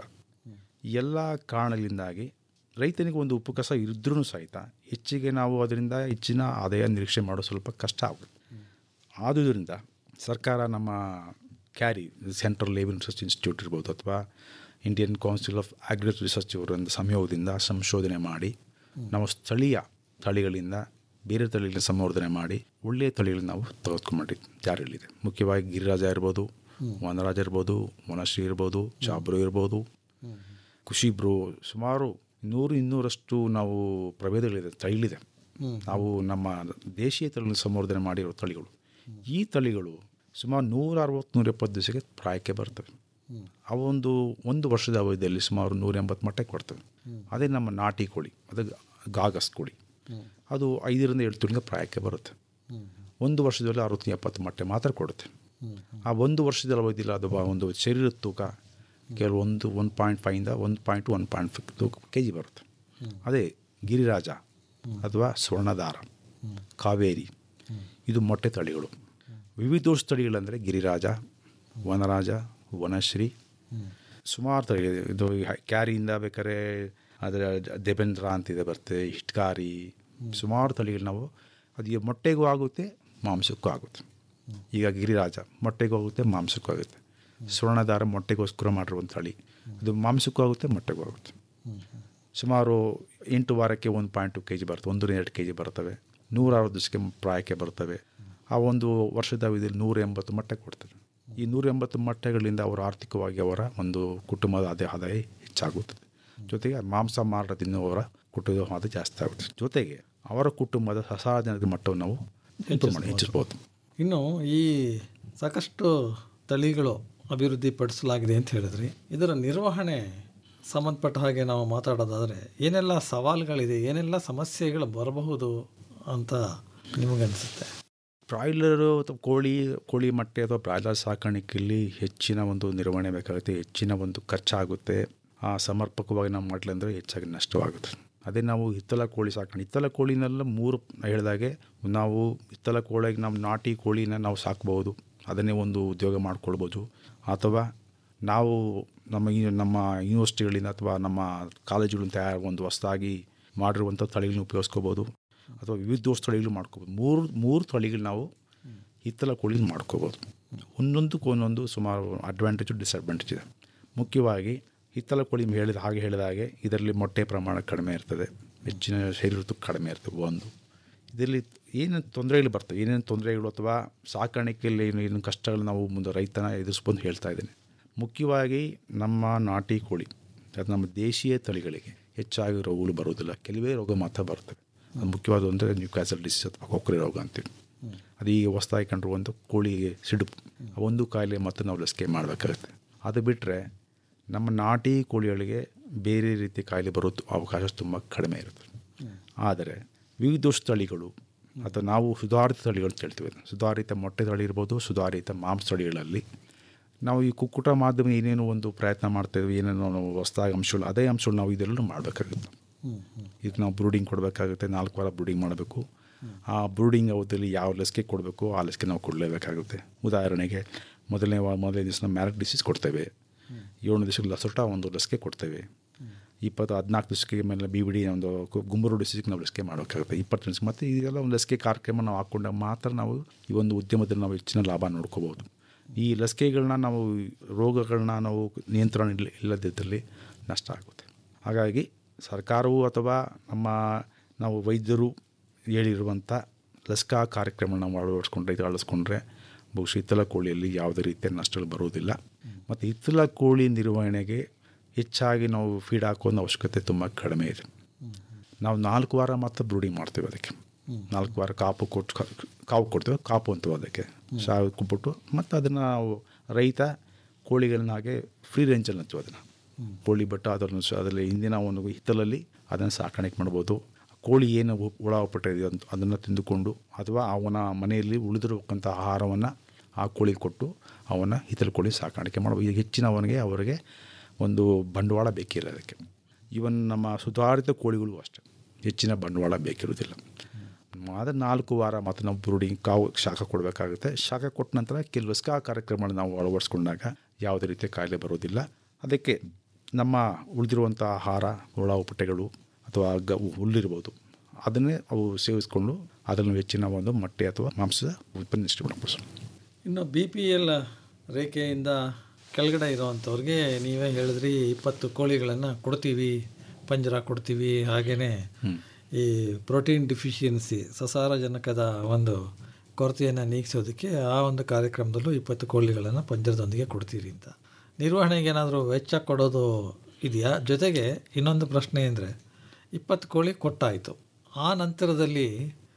ಎಲ್ಲ ಕಾರಣಗಳಿಂದಾಗಿ ರೈತನಿಗೆ ಒಂದು ಉಪಕಸ ಇದ್ರೂ ಸಹಿತ ಹೆಚ್ಚಿಗೆ ನಾವು ಅದರಿಂದ ಹೆಚ್ಚಿನ ಆದಾಯ ನಿರೀಕ್ಷೆ ಮಾಡೋದು ಸ್ವಲ್ಪ ಕಷ್ಟ ಆಗುತ್ತೆ ಆದುದರಿಂದ ಸರ್ಕಾರ ನಮ್ಮ CARI central labour research institute ಇರ್ಬೋದು ಅಥವಾ Indian council of agri research ಅವರಿಂದ ಸಂಯೋಗದಿಂದ ಸಂಶೋಧನೆ ಮಾಡಿ ನಾವು ಸ್ಥಳೀಯ ತಳಿಗಳಿಂದ ಬೇರೆ ತಳಿಗಳನ್ನ ಸಂವರ್ಧನೆ ಮಾಡಿ ಒಳ್ಳೆಯ ತಳಿಗಳನ್ನ ನಾವು ತೆಗೆದುಕೊಂಡ್ಬಿಟ್ಟು ಜಾರಿಯಲ್ಲಿದೆ ಮುಖ್ಯವಾಗಿ ಗಿರಿರಾಜ ಇರ್ಬೋದು ವನರಾಜ ಇರ್ಬೋದು ವನಶ್ರೀ ಇರ್ಬೋದು ಚಾಬ್ರು ಇರ್ಬೋದು ಖುಷಿ ಬ್ರೋ ಸುಮಾರು ನೂರು ಇನ್ನೂರಷ್ಟು ನಾವು ಪ್ರಭೇದಗಳಿದೆ ತಳಿಲಿದೆ ನಾವು ನಮ್ಮ ದೇಶೀಯ ತಳಿಗಳನ್ನು ಸಂವರ್ಧನೆ ಮಾಡಿರೋ ತಳಿಗಳು ಈ ತಳಿಗಳು ಸುಮಾರು ನೂರ ಅರವತ್ತು ನೂರ ಎಪ್ಪತ್ತು ದಿವಸಕ್ಕೆ ಪ್ರಾಯಕ್ಕೆ ಬರ್ತವೆ ಅವೊಂದು ಒಂದು ವರ್ಷದ ಅವಧಿಯಲ್ಲಿ ಸುಮಾರು ನೂರ ಎಂಬತ್ತು ಮಟ್ಟಕ್ಕೆ ಕೊಡ್ತವೆ ಅದೇ ನಮ್ಮ ನಾಟಿ ಕೋಳಿ ಅದು ಗಾಗಸ್ ಕೋಳಿ ಅದು ಐದರಿಂದ ಏಳು ತಿಂಗಳಿಗೆ ಪ್ರಾಯಕ್ಕೆ ಬರುತ್ತೆ ಒಂದು ವರ್ಷದಲ್ಲಿ ಅರವತ್ತು ಎಪ್ಪತ್ತು ಮೊಟ್ಟೆ ಮಾತ್ರ ಕೊಡುತ್ತೆ ಆ ಒಂದು ವರ್ಷದ ಅವಧಿಯಲ್ಲಿ ಅದು ಬ- ಒಂದು ಶರೀರದ ತೂಕ ಕೆಲವು ಒಂದು ಒನ್ ಪಾಯಿಂಟ್ ಫೈಯಿಂದ ಒಂದು ಪಾಯಿಂಟ್ ಒನ್ ಪಾಯಿಂಟ್ ಫೈವ್ ತೂಕ ಕೆ ಜಿ ಬರುತ್ತೆ ಅದೇ ಗಿರಿರಾಜ ಅಥವಾ ಸ್ವರ್ಣದಾರ ಕಾವೇರಿ ಇದು ಮೊಟ್ಟೆ ತಳಿಗಳು ವಿವಿಧೋಷ ತಳಿಗಳಂದರೆ ಗಿರಿರಾಜ ವನರಾಜ ವನಶ್ರೀ ಸುಮಾರು ತಳಿ ಇದು ಹ- ಕ್ಯಾರಿಯಿಂದ ಬೇಕಾದ್ರೆ ಅದರ ದೇಬೇಂದ್ರ ಅಂತಿದೆ ಬರುತ್ತೆ ಹಿಟ್ಕಾರಿ ಸುಮಾರು ತಳಿಗಳು ನಾವು ಅದು ಈ ಮೊಟ್ಟೆಗೂ ಆಗುತ್ತೆ ಮಾಂಸಕ್ಕೂ ಆಗುತ್ತೆ ಈಗ ಗಿರಿರಾಜ ಮೊಟ್ಟೆಗೂ ಆಗುತ್ತೆ ಮಾಂಸಕ್ಕೂ ಆಗುತ್ತೆ ಸ್ವರ್ಣದಾರ ಮೊಟ್ಟೆಗೋಸ್ಕರ ಮಾಡಿರುವಂಥ ತಳಿ ಅದು ಮಾಂಸಕ್ಕೂ ಆಗುತ್ತೆ ಮೊಟ್ಟೆಗೂ ಆಗುತ್ತೆ ಸುಮಾರು ಎಂಟು ವಾರಕ್ಕೆ ಒಂದು ಪಾಯಿಂಟ್ ಟು ಕೆ ಜಿ ಬರ್ತವೆ ಒಂದು ಎರಡು ಕೆ ಜಿ ಬರ್ತವೆ ನೂರ ಅರವತ್ತು ದಿವಸಕ್ಕೆ ಪ್ರಾಯಕ್ಕೆ ಬರ್ತವೆ ಆ ಒಂದು ವರ್ಷದ ಅವಧಿಯಲ್ಲಿ ನೂರ ಎಂಬತ್ತು ಮೊಟ್ಟೆ ಕೊಡ್ತವೆ ಈ ನೂರ ಎಂಬತ್ತು ಮೊಟ್ಟೆಗಳಿಂದ ಅವರ ಆರ್ಥಿಕವಾಗಿ ಅವರ ಒಂದು ಕುಟುಂಬದ ಆದಾಯ ಆದಾಯ ಹೆಚ್ಚಾಗುತ್ತದೆ ಜೊತೆಗೆ ಮಾಂಸ ಮಾರಾಟ ತಿನ್ನುವವರ ಕುಟುಂಬದ ಆದಾಯ ಜಾಸ್ತಿ ಆಗುತ್ತೆ ಜೊತೆಗೆ ಅವರ ಕುಟುಂಬದ ಸಸಾಧನದ ಮಟ್ಟವನ್ನು ನಾವು ಇಂಪ್ರೂವ್ ಮಾಡಿ ಹೆಚ್ಚಿಸ್ಬೋದು ಇನ್ನು ಈ ಸಾಕಷ್ಟು ತಳಿಗಳು ಅಭಿವೃದ್ಧಿಪಡಿಸಲಾಗಿದೆ ಅಂತ ಹೇಳಿದ್ರಿ ಇದರ ನಿರ್ವಹಣೆ ಸಂಬಂಧಪಟ್ಟ ಹಾಗೆ ನಾವು ಮಾತಾಡೋದಾದರೆ ಏನೆಲ್ಲ ಸವಾಲುಗಳಿದೆ ಏನೆಲ್ಲ ಸಮಸ್ಯೆಗಳು ಬರಬಹುದು ಅಂತ ನಿಮಗನ್ಸುತ್ತೆ ಬ್ರಾಯ್ಲರು ಅಥವಾ ಕೋಳಿ ಕೋಳಿ ಮೊಟ್ಟೆ ಅಥವಾ ಬ್ರಾಯ್ಲರ್ ಸಾಕಾಣಿಕೆಯಲ್ಲಿ ಹೆಚ್ಚಿನ ಒಂದು ನಿರ್ವಹಣೆ ಬೇಕಾಗುತ್ತೆ ಹೆಚ್ಚಿನ ಒಂದು ಖರ್ಚಾಗುತ್ತೆ ಆ ಸಮರ್ಪಕವಾಗಿ ನಾವು ಮಾಡಲಿಲ್ಲ ಹೆಚ್ಚಾಗಿ ನಷ್ಟವಾಗುತ್ತೆ ಅದೇ ನಾವು ಹಿತ್ತಲ ಕೋಳಿ ಸಾಕಣೆ ಹಿತ್ತಲ ಕೋಳಿನೆಲ್ಲ ಮೂರು ಹೇಳಿದಾಗೆ ನಾವು ಹಿತ್ತಲ ಕೋಳಿಗೆ ನಾವು ನಾಟಿ ಕೋಳಿನ ನಾವು ಸಾಕ್ಬೋದು ಅದನ್ನೇ ಒಂದು ಉದ್ಯೋಗ ಮಾಡ್ಕೊಳ್ಬೋದು ಅಥವಾ ನಾವು ನಮ್ಮ ಈ ನಮ್ಮ ಯೂನಿವರ್ಸಿಟಿಗಳಿಂದ ಅಥವಾ ನಮ್ಮ ಕಾಲೇಜುಗಳಿಂದ ತಯಾರು ಒಂದು ಹೊಸದಾಗಿ ಮಾಡಿರುವಂಥ ತಳಿಗಳನ್ನ ಉಪಯೋಗಿಸ್ಕೋಬೋದು ಅಥವಾ ವಿವಿಧ ತಳಿಗಳು ಮಾಡ್ಕೋಬೋದು ಮೂರು ಮೂರು ತಳಿಗಳು ನಾವು ಹಿತ್ತಲ ಕೋಳಿ ಮಾಡ್ಕೋಬೋದು ಒಂದೊಂದಕ್ಕೂ ಒಂದೊಂದು ಸುಮಾರು ಅಡ್ವಾಂಟೇಜು ಡಿಸಡ್ವಾಂಟೇಜ್ ಇದೆ ಮುಖ್ಯವಾಗಿ ಹಿತ್ತಲ ಕೋಳಿ ಹೇಳಿದ ಹಾಗೆ ಹೇಳಿದ ಹಾಗೆ ಇದರಲ್ಲಿ ಮೊಟ್ಟೆ ಪ್ರಮಾಣ ಕಡಿಮೆ ಇರ್ತದೆ ಹೆಚ್ಚಿನ ಶರೀರ ತೂಕ ಕಡಿಮೆ ಇರ್ತದೆ ಒಂದು ಇದರಲ್ಲಿ ಏನೇನು ತೊಂದರೆಗಳು ಬರ್ತವೆ ಏನೇನು ತೊಂದರೆಗಳು ಅಥವಾ ಸಾಕಾಣಿಕೆಯಲ್ಲಿ ಏನು ಏನು ಕಷ್ಟಗಳು ನಾವು ಮುಂದೆ ರೈತನ ಎದುರಿಸ್ಬಂದು ಹೇಳ್ತಾ ಇದ್ದೇನೆ ಮುಖ್ಯವಾಗಿ ನಮ್ಮ ನಾಟಿ ಕೋಳಿ ಅದು ನಮ್ಮ ದೇಶೀಯ ತಳಿಗಳಿಗೆ ಹೆಚ್ಚಾಗಿ ರೋಗಗಳು ಬರೋದಿಲ್ಲ ಕೆಲವೇ ರೋಗ ಮಾತ್ರ ಬರ್ತವೆ ಅದು ಮುಖ್ಯವಾದ ಅಂದರೆ ನ್ಯೂ ಕ್ಯಾಸಲ್ ಡಿಸೀಸ್ ಅಥವಾ ಕೊಕ್ಕರೆ ರೋಗ ಅಂತೀವಿ ಅದು ಈಗ ಹೊಸದಾಗಿ ಕಂಡ್ರು ಒಂದು ಕೋಳಿಗೆ ಸಿಡುಪು ಆ ಒಂದು ಕಾಯಿಲೆ ಮತ್ತು ನಾವು ಲಸಿಕೆ ಮಾಡಬೇಕಾಗುತ್ತೆ ಅದು ಬಿಟ್ಟರೆ ನಮ್ಮ ನಾಟಿ ಕೋಳಿಗಳಿಗೆ ಬೇರೆ ರೀತಿ ಕಾಯಿಲೆ ಬರೋ ಅವಕಾಶ ತುಂಬ ಕಡಿಮೆ ಇರುತ್ತೆ ಆದರೆ ವಿವಿಧ ತಳಿಗಳು ಅಥವಾ ನಾವು ಸುಧಾರಿತ ತಳಿಗಳು ಅಂತ ಹೇಳ್ತೀವಿ ಸುಧಾರಿತ ಮೊಟ್ಟೆ ತಳಿ ಇರ್ಬೋದು ಸುಧಾರಿತ ಮಾಂಸ ತಳಿಗಳಲ್ಲಿ ನಾವು ಈ ಕುಕ್ಕುಟ ಮಾಧ್ಯಮ ಏನೇನೋ ಒಂದು ಪ್ರಯತ್ನ ಮಾಡ್ತಾಯಿದ್ವಿ ಏನೇನೋ ನಾವು ಹೊಸದಾಗಿ ಅಂಶಗಳು ಅದೇ ಅಂಶಗಳು ನಾವು ಇದೆಲ್ಲ ಮಾಡಬೇಕಾಗುತ್ತೆ ಈಗ ನಾವು ಬ್ರೂಡಿಂಗ್ ಕೊಡಬೇಕಾಗುತ್ತೆ ನಾಲ್ಕು ವಾರ ಬ್ರೂಡಿಂಗ್ ಮಾಡಬೇಕು ಆ ಬ್ರೂಡಿಂಗ್ ಅವಧಿಯಲ್ಲಿ ಯಾವ ಲಸಿಕೆ ಕೊಡಬೇಕು ಆ ಲಸಿಕೆ ನಾವು ಕೊಡಲೇಬೇಕಾಗುತ್ತೆ ಉದಾಹರಣೆಗೆ ಮೊದಲನೇ ವಾ ಮೊದಲನೇ ದಿವಸ ಮ್ಯಾರಕ್ ಡಿಸೀಸ್ ಕೊಡ್ತೇವೆ ಏಳನೇ ದಿವಸಕ್ಕೆ ಲಸೋಟ ಒಂದು ಲಸಿಕೆ ಕೊಡ್ತೇವೆ ಇಪ್ಪತ್ತು ಹದಿನಾಲ್ಕು ದಿವಸಕ್ಕೆ ಮೇಲೆ ಬಿ ಬಿ ಡಿ ಒಂದು ಕು- ಗುಂಬೂರು ಡಿಸೀಸ್ಗೆ ನಾವು ಲಸಿಕೆ ಮಾಡಬೇಕಾಗುತ್ತೆ ಇಪ್ಪತ್ತು ದಿವಸ ಮತ್ತು ಇದೆಲ್ಲ ಒಂದು ಲಸಿಕೆ ಕಾರ್ಯಕ್ರಮ ನಾವು ಹಾಕ್ಕೊಂಡಾಗ ಮಾತ್ರ ನಾವು ಈ ಒಂದು ಉದ್ಯಮದಲ್ಲಿ ನಾವು ಹೆಚ್ಚಿನ ಲಾಭ ನೋಡ್ಕೋಬೋದು ಈ ಲಸಿಕೆಗಳನ್ನ ನಾವು ರೋಗಗಳನ್ನ ನಾವು ನಿಯಂತ್ರಣ ಇಲ್ಲ ಇಲ್ಲದಿದ್ದಲ್ಲಿ ನಷ್ಟ ಆಗುತ್ತೆ ಹಾಗಾಗಿ ಸರ್ಕಾರವು ಅಥವಾ ನಮ್ಮ ನಾವು ವೈದ್ಯರು ಹೇಳಿರುವಂಥ ಲಸಿಕಾ ಕಾರ್ಯಕ್ರಮ ನಾವು ಅಳವಡಿಸ್ಕೊಂಡ್ರೆ ಇದು ಅಳವಡಿಸ್ಕೊಂಡ್ರೆ ಬಹುಶಃ ಹಿತ್ತಲ ಕೋಳಿಯಲ್ಲಿ ಯಾವುದೇ ರೀತಿಯ ನಷ್ಟಗಳು ಬರುವುದಿಲ್ಲ ಮತ್ತು ಹಿತ್ತಲ ಕೋಳಿ ನಿರ್ವಹಣೆಗೆ ಹೆಚ್ಚಾಗಿ ನಾವು ಫೀಡ್ ಹಾಕೋದು ಅವಶ್ಯಕತೆ ತುಂಬ ಕಡಿಮೆ ಇದೆ ನಾವು ನಾಲ್ಕು ವಾರ ಮಾತ್ರ ಬ್ರೂಡಿಂಗ್ ಮಾಡ್ತೇವೆ ಅದಕ್ಕೆ ನಾಲ್ಕು ವಾರ ಕಾಪು ಕೊಟ್ಟು ಕಾ- ಕಾವು ಕೊಡ್ತೇವೆ ಕಾಪು ಅಂತೀವಿ ಅದಕ್ಕೆ ಸಾವು ಕೊಟ್ಬಿಟ್ಟು ಮತ್ತು ಅದನ್ನು ನಾವು ರೈತ ಕೋಳಿಗಳನ್ನಾಗೆ ಫ್ರೀ ರೇಂಜಲ್ಲಿ ಅಂತೀವಿ ಅದನ್ನು ಕೋಳಿ ಬಟ್ಟ ಅದನ್ನು ಸ- ಅದರಲ್ಲಿ ಹಿಂದಿನ ಒಂದು ಹಿತ್ತಲಲ್ಲಿ ಅದನ್ನು ಸಾಕಾಣಿಕೆ ಮಾಡ್ಬೋದು ಕೋಳಿ ಏನು ಹು- ಹುಳ ಉಪಟ್ಟಿದೆ ಅಂತ ಅದನ್ನು ತಿಂದುಕೊಂಡು ಅಥವಾ ಅವನ ಮನೆಯಲ್ಲಿ ಉಳಿದಿರತಕ್ಕಂಥ ಆಹಾರವನ್ನು ಆ ಕೋಳಿಗೆ ಕೊಟ್ಟು ಅವನ ಹಿತ್ತಲ ಕೋಳಿ ಸಾಕಾಣಿಕೆ ಮಾಡ್ಬೋದು ಈಗ ಹೆಚ್ಚಿನ ಅವನಿಗೆ ಅವರಿಗೆ ಒಂದು ಬಂಡವಾಳ ಬೇಕಿಲ್ಲ ಅದಕ್ಕೆ ಇವನ್ ನಮ್ಮ ಸುಧಾರಿತ ಕೋಳಿಗಳು ಅಷ್ಟೇ ಹೆಚ್ಚಿನ ಬಂಡವಾಳ ಬೇಕಿರೋದಿಲ್ಲ ಆದರೆ ನಾಲ್ಕು ವಾರ ಮತ್ತು ನಾವು ಬ್ರೂಡಿಂಗ್ ಕಾವು ಶಾಖ ಕೊಡಬೇಕಾಗುತ್ತೆ ಶಾಖ ಕೊಟ್ಟ ನಂತರ ಕೆಲವು ಲಸಿಕಾ ಕಾರ್ಯಕ್ರಮಗಳನ್ನ ನಾವು ಅಳವಡಿಸ್ಕೊಂಡಾಗ ಯಾವುದೇ ರೀತಿಯ ಕಾಯಿಲೆ ಬರೋದಿಲ್ಲ ಅದಕ್ಕೆ ನಮ್ಮ ಉಳಿದಿರುವಂಥ ಆಹಾರ ಹುಳ ಉಪಟೆಗಳು ಅಥವಾ ಗ ಹುಲ್ಲಿರ್ಬೋದು ಅದನ್ನೇ ಅವು ಸೇವಿಸ್ಕೊಂಡು ಅದನ್ನು ಹೆಚ್ಚಿನ ಒಂದು ಮೊಟ್ಟೆ ಅಥವಾ ಮಾಂಸದ ಉತ್ಪನ್ನ ಇಷ್ಟಪಡ್ಬೋದು ಇನ್ನು ಬಿ ಪಿ ಎಲ್ ರೇಖೆಯಿಂದ ಕೆಳಗಡೆ ಇರೋವಂಥವ್ರಿಗೆ ನೀವೇ ಹೇಳಿದ್ರಿ ಇಪ್ಪತ್ತು ಕೋಳಿಗಳನ್ನು ಕೊಡ್ತೀವಿ ಪಂಜರ ಕೊಡ್ತೀವಿ ಹಾಗೆಯೇ ಈ ಪ್ರೋಟೀನ್ ಡಿಫಿಷಿಯನ್ಸಿ ಸಸಾರಜನಕದ ಒಂದು ಕೊರತೆಯನ್ನು ನೀಗಿಸೋದಕ್ಕೆ ಆ ಒಂದು ಕಾರ್ಯಕ್ರಮದಲ್ಲೂ ಇಪ್ಪತ್ತು ಕೋಳಿಗಳನ್ನು ಪಂಜರದೊಂದಿಗೆ ಕೊಡ್ತೀರಿ ಅಂತ ನಿರ್ವಹಣೆಗೆ ಏನಾದರೂ ವೆಚ್ಚ ಕೊಡೋದು ಇದೆಯಾ ಜೊತೆಗೆ ಇನ್ನೊಂದು ಪ್ರಶ್ನೆ ಅಂದರೆ ಇಪ್ಪತ್ತು ಕೋಳಿ ಕೊಟ್ಟಾಯಿತು ಆ ನಂತರದಲ್ಲಿ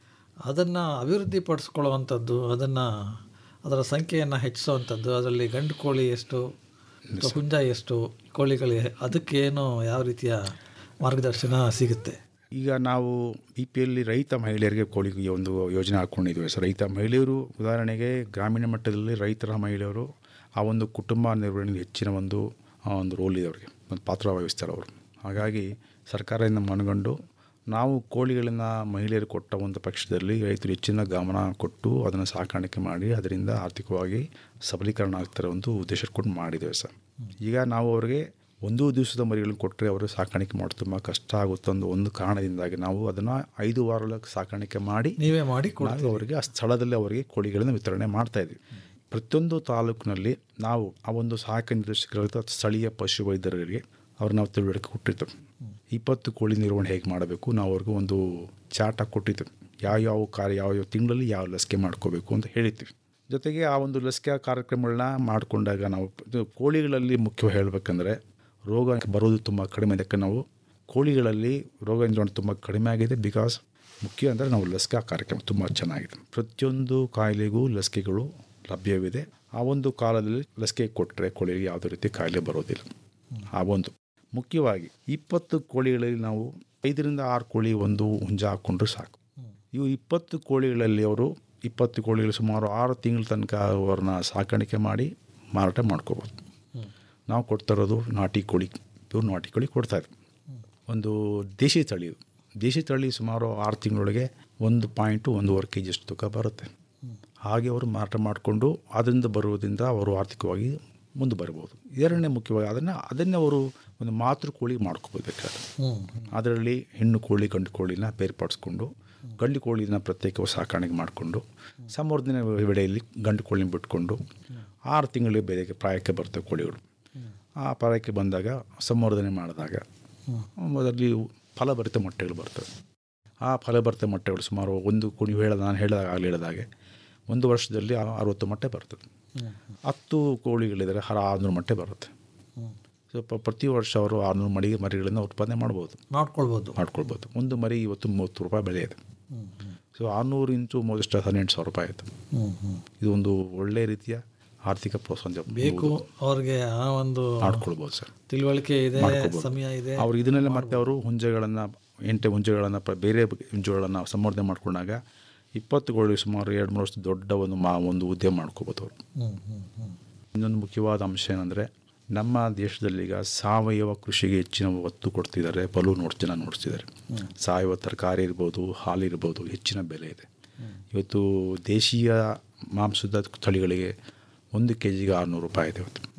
ಅದನ್ನು ಅಭಿವೃದ್ಧಿಪಡಿಸ್ಕೊಳ್ಳುವಂಥದ್ದು ಅದನ್ನು ಅದರ ಸಂಖ್ಯೆಯನ್ನು ಹೆಚ್ಚಿಸುವಂಥದ್ದು ಅದರಲ್ಲಿ ಗಂಡು ಕೋಳಿ ಎಷ್ಟು ಅಥವಾ ಹುಂಜ ಎಷ್ಟು ಕೋಳಿಗಳಿಗೆ ಅದಕ್ಕೇನು ಯಾವ ರೀತಿಯ ಮಾರ್ಗದರ್ಶನ ಸಿಗುತ್ತೆ ಈಗ ನಾವು ಬಿ ಪಿ ಎಲ್ಲಿ ರೈತ ಮಹಿಳೆಯರಿಗೆ ಕೋಳಿಗೆ ಒಂದು ಯೋಜನೆ ಹಾಕ್ಕೊಂಡಿದ್ದೀವಿ ಸರ್ ರೈತ ಮಹಿಳೆಯರು ಉದಾಹರಣೆಗೆ ಗ್ರಾಮೀಣ ಮಟ್ಟದಲ್ಲಿ ರೈತರ ಮಹಿಳೆಯರು ಆ ಒಂದು ಕುಟುಂಬ ನಿರ್ವಹಣೆಯಲ್ಲಿ ಹೆಚ್ಚಿನ ಒಂದು ಆ, ಒಂದು ರೋಲ್ ಇದೆ ಅವರಿಗೆ ಒಂದು ಪಾತ್ರ ವಹಿಸ್ತಾರೆ ಅವರು ಹಾಗಾಗಿ ಸರ್ಕಾರದಿಂದ ಮನಗಂಡು ನಾವು ಕೋಳಿಗಳನ್ನ ಮಹಿಳೆಯರು ಕೊಟ್ಟ ಒಂದು ಪಕ್ಷದಲ್ಲಿ ರೈತರು ಹೆಚ್ಚಿನ ಗಮನ ಕೊಟ್ಟು ಅದನ್ನು ಸಾಕಾಣಿಕೆ ಮಾಡಿ ಅದರಿಂದ ಆರ್ಥಿಕವಾಗಿ ಸಬಲೀಕರಣ ಆಗ್ತಾರೆ ಒಂದು ಉದ್ದೇಶ ಕೊಟ್ಟು ಮಾಡಿದ್ದೇವೆ ಸರ್ ಈಗ ನಾವು ಅವರಿಗೆ ಒಂದು ದಿವಸದ ಮರಿಗಳನ್ನು ಕೊಟ್ಟರೆ ಅವರು ಸಾಕಾಣಿಕೆ ಮಾಡೋದು ತುಂಬ ಕಷ್ಟ ಆಗುತ್ತೆ ಅನ್ನೋ ಒಂದು ಕಾರಣದಿಂದಾಗಿ ನಾವು ಅದನ್ನು ಐದು ವಾರ ಸಾಕಾಣಿಕೆ ಮಾಡಿ ನೀವೇ ಮಾಡಿ ನಾವು ಅವರಿಗೆ ಆ ಸ್ಥಳದಲ್ಲಿ ಅವರಿಗೆ ಕೋಳಿಗಳನ್ನು ವಿತರಣೆ ಮಾಡ್ತಾ ಇದ್ವಿ ಪ್ರತಿಯೊಂದು ತಾಲೂಕಿನಲ್ಲಿ ನಾವು ಆ ಒಂದು ಸಹಾಯಕ ನಿರ್ದೇಶಕರ ಅಥವಾ ಸ್ಥಳೀಯ ಪಶು ವೈದ್ಯರಿಗೆ ಅವ್ರು ನಾವು ತಿಳುವಳಿಕೆ ಕೊಟ್ಟಿರ್ತೇವೆ ಇಪ್ಪತ್ತು ಕೋಳಿ ನಿರ್ವಹಣೆ ಹೇಗೆ ಮಾಡಬೇಕು ನಾವು ಅವ್ರಿಗೆ ಒಂದು ಚಾಟ ಕೊಟ್ಟಿದ್ದೇವೆ ಯಾವ ಯಾವ ಕಾರ್ಯ ಯಾವ ಯಾವ ತಿಂಗಳಲ್ಲಿ ಯಾವ ಲಸಿಕೆ ಮಾಡ್ಕೋಬೇಕು ಅಂತ ಹೇಳಿರ್ತೀವಿ ಜೊತೆಗೆ ಆ ಒಂದು ಲಸಿಕೆ ಕಾರ್ಯಕ್ರಮಗಳನ್ನ ಮಾಡಿಕೊಂಡಾಗ ನಾವು ಇದು ಕೋಳಿಗಳಲ್ಲಿ ಮುಖ್ಯವಾಗಿ ಹೇಳಬೇಕಂದ್ರೆ ರೋಗ ಬರೋದು ತುಂಬ ಕಡಿಮೆ ಇದಕ್ಕೆ ನಾವು ಕೋಳಿಗಳಲ್ಲಿ ರೋಗ ನಿರೋಧನೆ ತುಂಬ ಕಡಿಮೆ ಆಗಿದೆ ಬಿಕಾಸ್ ಮುಖ್ಯ ಅಂದರೆ ನಾವು ಲಸಿಕಾ ಕಾರ್ಯಕ್ರಮ ತುಂಬ ಚೆನ್ನಾಗಿದೆ ಪ್ರತಿಯೊಂದು ಕಾಯಿಲೆಗೂ ಲಸಿಕೆಗಳು ಲಭ್ಯವಿದೆ ಆ ಒಂದು ಕಾಲದಲ್ಲಿ ಲಸಿಕೆ ಕೊಟ್ಟರೆ ಕೋಳಿಗೆ ಯಾವುದೇ ರೀತಿ ಕಾಯಿಲೆ ಬರೋದಿಲ್ಲ ಆ ಒಂದು ಮುಖ್ಯವಾಗಿ ಇಪ್ಪತ್ತು ಕೋಳಿಗಳಲ್ಲಿ ನಾವು ಐದರಿಂದ ಆರು ಕೋಳಿ ಒಂದು ಹುಂಜ ಹಾಕ್ಕೊಂಡ್ರೆ ಸಾಕು ಇವು ಇಪ್ಪತ್ತು ಕೋಳಿಗಳಲ್ಲಿ ಅವರು ಇಪ್ಪತ್ತು ಕೋಳಿಗಳು ಸುಮಾರು ಆರು ತಿಂಗಳ ತನಕ ಅವ್ರನ್ನ ಸಾಕಾಣಿಕೆ ಮಾಡಿ ಮಾರಾಟ ಮಾಡ್ಕೋಬೋದು ನಾವು ಕೊಡ್ತಾ ಇರೋದು ನಾಟಿ ಕೋಳಿ ಪ್ಯೂರ್ ನಾಟಿ ಕೋಳಿ ಕೊಡ್ತಾ ಇದ್ವಿ ಒಂದು ದೇಶಿ ತಳಿ ಇದು. ದೇಶಿ ತಳಿ ಸುಮಾರು ಆರು ತಿಂಗಳೊಳಗೆ ಒಂದು ಪಾಯಿಂಟು ಒಂದೂವರೆ ಕೆ ಜಿಯಷ್ಟು ತೂಕ ಬರುತ್ತೆ ಹಾಗೆ ಅವರು ಮಾರಾಟ ಮಾಡಿಕೊಂಡು ಅದರಿಂದ ಬರುವುದರಿಂದ ಅವರು ಆರ್ಥಿಕವಾಗಿ ಮುಂದೆ ಬರ್ಬೋದು ಎರಡನೇ ಮುಖ್ಯವಾಗಿ ಅದನ್ನು ಅದನ್ನೇ ಅವರು ಒಂದು ಮಾತೃ ಕೋಳಿ ಮಾಡ್ಕೋಬೋದು ಬೇಕಾದ್ರೆ ಅದರಲ್ಲಿ ಹೆಣ್ಣು ಕೋಳಿ ಗಂಡು ಕೋಳಿನ ಬೇರ್ಪಡಿಸ್ಕೊಂಡು ಗಂಡು ಕೋಳಿನ ಪ್ರತ್ಯೇಕವಾಗಿ ಸಾಕಾಣಿಕೆ ಮಾಡಿಕೊಂಡು ಸಂವರ್ಧನೆ ವೇಳೆಯಲ್ಲಿ ಗಂಡು ಕೋಳಿನ ಬಿಟ್ಕೊಂಡು ಆರು ತಿಂಗಳಿಗೆ ಬೇರೆ ಪ್ರಾಯಕ್ಕೆ ಬರ್ತವೆ ಕೋಳಿಗಳು ಆ ಪ್ರಾಯಕ್ಕೆ ಬಂದಾಗ ಸಂವರ್ಧನೆ ಮಾಡಿದಾಗ ಅದರಲ್ಲಿ ಫಲಭರಿತ ಮೊಟ್ಟೆಗಳು ಬರ್ತವೆ ಆ ಫಲಭರಿತ ಮೊಟ್ಟೆಗಳು ಸುಮಾರು ಒಂದು ಕುಣಿ ಹೇಳದ ನಾನು ಹೇಳಿದಾಗ ಆಗಲಿ ಹೇಳಿದಾಗೆ ಒಂದು ವರ್ಷದಲ್ಲಿ ಆ- ಅರವತ್ತು ಮೊಟ್ಟೆ ಬರ್ತದೆ ಹತ್ತು ಕೋಳಿಗಳಿದ್ದಾರೆ ಹರ ಆರುನೂರು ಮೊಟ್ಟೆ ಬರುತ್ತೆ ಸೊ ಪ- ಪ್ರತಿ ವರ್ಷ ಅವರು ಆರುನೂರು ಮಡಿ ಮರಿಗಳನ್ನು ಉತ್ಪಾದನೆ ಮಾಡ್ಬೋದು ಮಾಡ್ಕೊಳ್ಬೋದು ಮಾಡ್ಕೊಳ್ಬೋದು ಒಂದು ಮರಿ ಇವತ್ತು ಮೂವತ್ತು ರೂಪಾಯಿ ಬೆಲೆ ಇದೆ ಸೊ ಆರುನೂರು ಇಂಟು ಮೂವಷ್ಟು ಹದಿನೆಂಟು ಸಾವಿರ ರೂಪಾಯಿ ಆಯಿತು ಇದು ಒಂದು ಒಳ್ಳೆಯ ರೀತಿಯ ಆರ್ಥಿಕ ಪ್ರೋತ್ಸಾಹ ಬೇಕು ಅವ್ರಿಗೆ ಆ ಒಂದು ಮಾಡ್ಕೊಳ್ಬೋದು ಸರ್ ತಿಳುವಳಿಕೆ ಇದೆ ಮಾಡ್ಕೊಬೋದು. ಸಮಯ ಇದೆ ಅವ್ರು ಇದನ್ನೆಲ್ಲ ಮತ್ತೆ ಅವರು ಹುಂಜೆಗಳನ್ನು ಎಂಟು ಹುಂಜೆಗಳನ್ನು ಪ- ಬೇರೆ ಹುಂಜೆಗಳನ್ನು ಸಂವರ್ಧನೆ ಮಾಡ್ಕೊಂಡಾಗ ಇಪ್ಪತ್ತು ಕೋಳಿ ಸುಮಾರು ಎರಡು ಮೂರು ವರ್ಷ ದೊಡ್ಡ ಒಂದು ಮಾ ಒಂದು ಉದ್ಯಮ ಮಾಡ್ಕೋಬೋದು ಅವರು ಹ್ಮ್, ಹ್ಮ್, ಹ್ಮ್. ಇನ್ನೊಂದು ಮುಖ್ಯವಾದ ಅಂಶ ಏನಂದರೆ ನಮ್ಮ ದೇಶದಲ್ಲಿ ಈಗ ಸಾವಯವ ಕೃಷಿಗೆ ಹೆಚ್ಚಿನ ಒತ್ತು ಕೊಡ್ತಿದ್ದಾರೆ ಬಲು ನೋಡ್ ಜನ ನೋಡ್ತಿದ್ದಾರೆ ಸಾವಯವ ತರಕಾರಿ ಇರ್ಬೋದು ಹಾಲು ಇರ್ಬೋದು ಹೆಚ್ಚಿನ ಬೆಲೆ ಇದೆ ಇವತ್ತು ದೇಶೀಯ ಮಾಂಸದ ತಳಿಗಳಿಗೆ ಒಂದು ಕೆ ಜಿಗೆ ಆರುನೂರು ರೂಪಾಯಿ ಇದೆ ಇವತ್ತು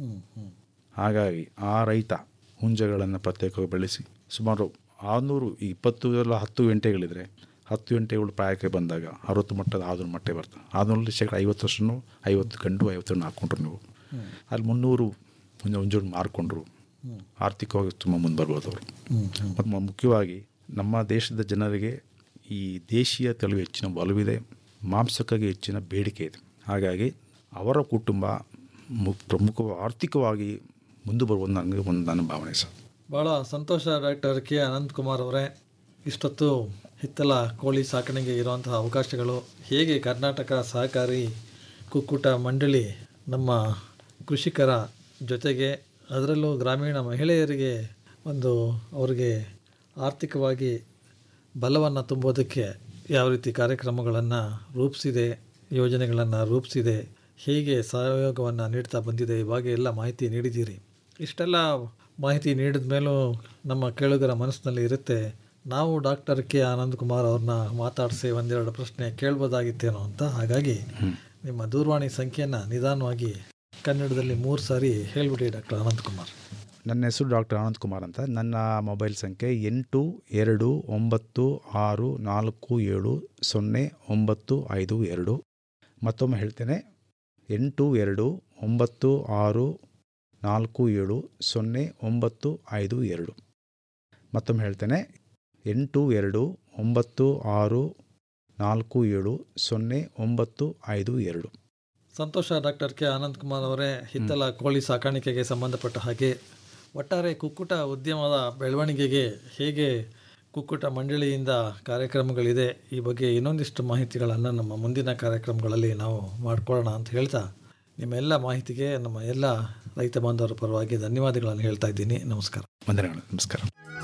ಹಾಗಾಗಿ ಆ ರೈತ ಹುಂಜಗಳನ್ನು ಪ್ರತ್ಯೇಕವಾಗಿ ಬೆಳೆಸಿ ಸುಮಾರು ಆರುನೂರು ಇಪ್ಪತ್ತು ಎಲ್ಲ ಹತ್ತು ಗಂಟೆಗಳಿದ್ರೆ ಹತ್ತು ಗಂಟೆಗಳು ಪ್ರಾಯಕ್ಕೆ ಬಂದಾಗ ಅರವತ್ತು ಮಟ್ಟದ ಆರುನೂರು ಮಟ್ಟ ಬರ್ತದೆ ಆರುನೂರಲ್ಲಿ ಶೇಕಡ ಐವತ್ತು ವರ್ಷನೂ ಐವತ್ತು ಗಂಡು ಐವತ್ತು ಹೆಣ್ಣು ಹಾಕ್ಕೊಂಡ್ರು ನೀವು ಅಲ್ಲಿ ಮುನ್ನೂರು ಹುಂಜ ಹುಂಜಗಳು ಮಾರ್ಕೊಂಡ್ರು ಆರ್ಥಿಕವಾಗಿ ತುಂಬ ಮುಂದೆ ಬರ್ಬೋದು ಅವರು ಮತ್ತು ಮ- ಮುಖ್ಯವಾಗಿ ನಮ್ಮ ದೇಶದ ಜನರಿಗೆ ಈ ದೇಶೀಯ ತಳಿಗೆ ಹೆಚ್ಚಿನ ಒಲವಿದೆ ಮಾಂಸಕ್ಕಾಗಿ ಹೆಚ್ಚಿನ ಬೇಡಿಕೆ ಇದೆ ಹಾಗಾಗಿ ಅವರ ಕುಟುಂಬ ಮು ಪ್ರಮುಖ ಆರ್ಥಿಕವಾಗಿ ಮುಂದೆ ಬರುವುದು ನನಗೆ ಒಂದು ನನ್ನ ಭಾವನೆ ಸರ್ ಭಾಳ ಸಂತೋಷ ಡಾಕ್ಟರ್ ಕೆ ಅನಂತಕುಮಾರ್ ಅವರೇ ಇಷ್ಟೊತ್ತು ಹಿತ್ತಲ ಕೋಳಿ ಸಾಕಣೆಗೆ ಇರುವಂತಹ ಅವಕಾಶಗಳು ಹೇಗೆ ಕರ್ನಾಟಕ ಸಹಕಾರಿ ಕುಕ್ಕುಟ ಮಂಡಳಿ ನಮ್ಮ ಕೃಷಿಕರ ಜೊತೆಗೆ ಅದರಲ್ಲೂ ಗ್ರಾಮೀಣ ಮಹಿಳೆಯರಿಗೆ ಒಂದು ಅವರಿಗೆ ಆರ್ಥಿಕವಾಗಿ ಬಲವನ್ನು ತುಂಬೋದಕ್ಕೆ ಯಾವ ರೀತಿ ಕಾರ್ಯಕ್ರಮಗಳನ್ನು ರೂಪಿಸಿದೆ ಯೋಜನೆಗಳನ್ನು ರೂಪಿಸಿದೆ ಹೇಗೆ ಸಹಯೋಗವನ್ನು ನೀಡ್ತಾ ಬಂದಿದೆ ಈ ಬಗ್ಗೆ ಎಲ್ಲ ಮಾಹಿತಿ ನೀಡಿದ್ದೀರಿ ಇಷ್ಟೆಲ್ಲ ಮಾಹಿತಿ ನೀಡಿದ ಮೇಲೂ ನಮ್ಮ ಕೇಳುಗರ ಮನಸ್ಸಿನಲ್ಲಿ ಇರುತ್ತೆ ನಾವು ಡಾಕ್ಟರ್ ಕೆ ಆನಂದ್ ಕುಮಾರ್ ಅವ್ರನ್ನ ಮಾತಾಡಿಸಿ ಒಂದೆರಡು ಪ್ರಶ್ನೆ ಕೇಳ್ಬೋದಾಗಿತ್ತೇನೋ ಅಂತ ಹಾಗಾಗಿ ನಿಮ್ಮ ದೂರವಾಣಿ ಸಂಖ್ಯೆಯನ್ನು ನಿಧಾನವಾಗಿ ಕನ್ನಡದಲ್ಲಿ ಮೂರು ಸಾರಿ ಹೇಳ್ಬಿಡಿ ಡಾಕ್ಟರ್ ಆನಂದ್ ಕುಮಾರ್ ನನ್ನ ಹೆಸರು ಡಾಕ್ಟರ್ ಆನಂದ್ ಕುಮಾರ್ ಅಂತ ನನ್ನ ಮೊಬೈಲ್ ಸಂಖ್ಯೆ ಎಂಟು ಎರಡು ಒಂಬತ್ತು ಆರು ನಾಲ್ಕು ಏಳು ಸೊನ್ನೆ ಒಂಬತ್ತು ಐದು ಎರಡು ಮತ್ತೊಮ್ಮೆ ಹೇಳ್ತೇನೆ ಎಂಟು ಎರಡು ಒಂಬತ್ತು ಆರು ನಾಲ್ಕು ಏಳು ಸೊನ್ನೆ ಒಂಬತ್ತು ಐದು ಎರಡು ಮತ್ತೊಮ್ಮೆ ಹೇಳ್ತೇನೆ ಎಂಟು ಎರಡು ಒಂಬತ್ತು ಆರು ನಾಲ್ಕು ಏಳು ಸೊನ್ನೆ ಒಂಬತ್ತು ಐದು ಎರಡು ಸಂತೋಷ ಡಾಕ್ಟರ್ ಕೆ ಆನಂದ್ ಕುಮಾರ್ ಅವರೇ ಹಿತ್ತಲ ಕೋಳಿ ಸಾಕಾಣಿಕೆಗೆ ಸಂಬಂಧಪಟ್ಟ ಹಾಗೆ ಒಟ್ಟಾರೆ ಕುಕ್ಕುಟ ಉದ್ಯಮದ ಬೆಳವಣಿಗೆಗೆ ಹೇಗೆ ಕುಕ್ಕುಟ ಮಂಡಳಿಯಿಂದ ಕಾರ್ಯಕ್ರಮಗಳಿದೆ ಈ ಬಗ್ಗೆ ಇನ್ನೊಂದಿಷ್ಟು ಮಾಹಿತಿಗಳನ್ನು ನಮ್ಮ ಮುಂದಿನ ಕಾರ್ಯಕ್ರಮಗಳಲ್ಲಿ ನಾವು ಮಾಡ್ಕೊಳ್ಳೋಣ ಅಂತ ಹೇಳ್ತಾ ನಿಮ್ಮೆಲ್ಲ ಮಾಹಿತಿಗೆ ನಮ್ಮ ಎಲ್ಲ ರೈತ ಬಾಂಧವರ ಪರವಾಗಿ ಧನ್ಯವಾದಗಳನ್ನು ಹೇಳ್ತಾ ಇದ್ದೀನಿ ನಮಸ್ಕಾರ ವಂದನೆಗಳು ನಮಸ್ಕಾರ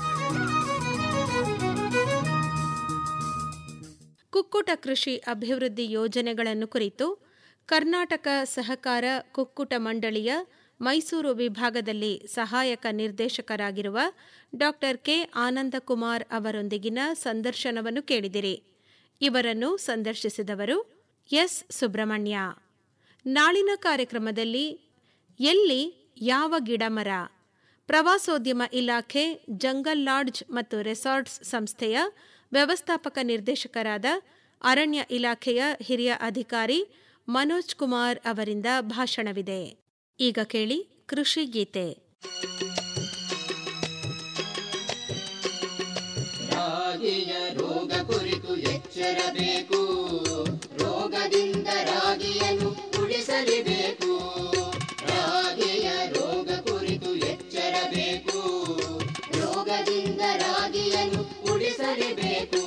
ಕುಕ್ಕುಟ ಕೃಷಿ ಅಭಿವೃದ್ಧಿ ಯೋಜನೆಗಳನ್ನು ಕುರಿತು ಕರ್ನಾಟಕ ಸಹಕಾರ ಕುಕ್ಕುಟ ಮಂಡಳಿಯ ಮೈಸೂರು ವಿಭಾಗದಲ್ಲಿ ಸಹಾಯಕ ನಿರ್ದೇಶಕರಾಗಿರುವ ಡಾಕ್ಟರ್ ಕೆ ಆನಂದಕುಮಾರ್ ಅವರೊಂದಿಗಿನ ಸಂದರ್ಶನವನ್ನು ಕೇಳಿದಿರಿ ಇವರನ್ನು ಸಂದರ್ಶಿಸಿದವರು ಎಸ್ ಸುಬ್ರಹ್ಮಣ್ಯ ನಾಳಿನ ಕಾರ್ಯಕ್ರಮದಲ್ಲಿ ಎಲ್ಲಿ ಯಾವ ಗಿಡಮರ ಪ್ರವಾಸೋದ್ಯಮ ಇಲಾಖೆ ಜಂಗಲ್ ಲಾಡ್ಜ್ ಮತ್ತು ರೆಸಾರ್ಟ್ಸ್ ಸಂಸ್ಥೆಯ ವ್ಯವಸ್ಥಾಪಕ ನಿರ್ದೇಶಕರಾದ ಅರಣ್ಯ ಇಲಾಖೆಯ ಹಿರಿಯ ಅಧಿಕಾರಿ ಮನೋಜ್ ಕುಮಾರ್ ಅವರಿಂದ ಭಾಷಣವಿದೆ ಈಗ ಕೇಳಿ ಕೃಷಿ ಗೀತೆ ರಾಗಿಯ ರೋಗ ಕುರಿತು ಎಚ್ಚರಬೇಕು ರೋಗದಿಂದ ರಾಗಿಯನ್ನು ಉಳಿಸಲೇಬೇಕು ರಾಗಿಯ ರೋಗ ಕುರಿತು ಎಚ್ಚರಬೇಕು ರೋಗದಿಂದ ರಾಗಿಯನ್ನು ಉಳಿಸಲೇಬೇಕು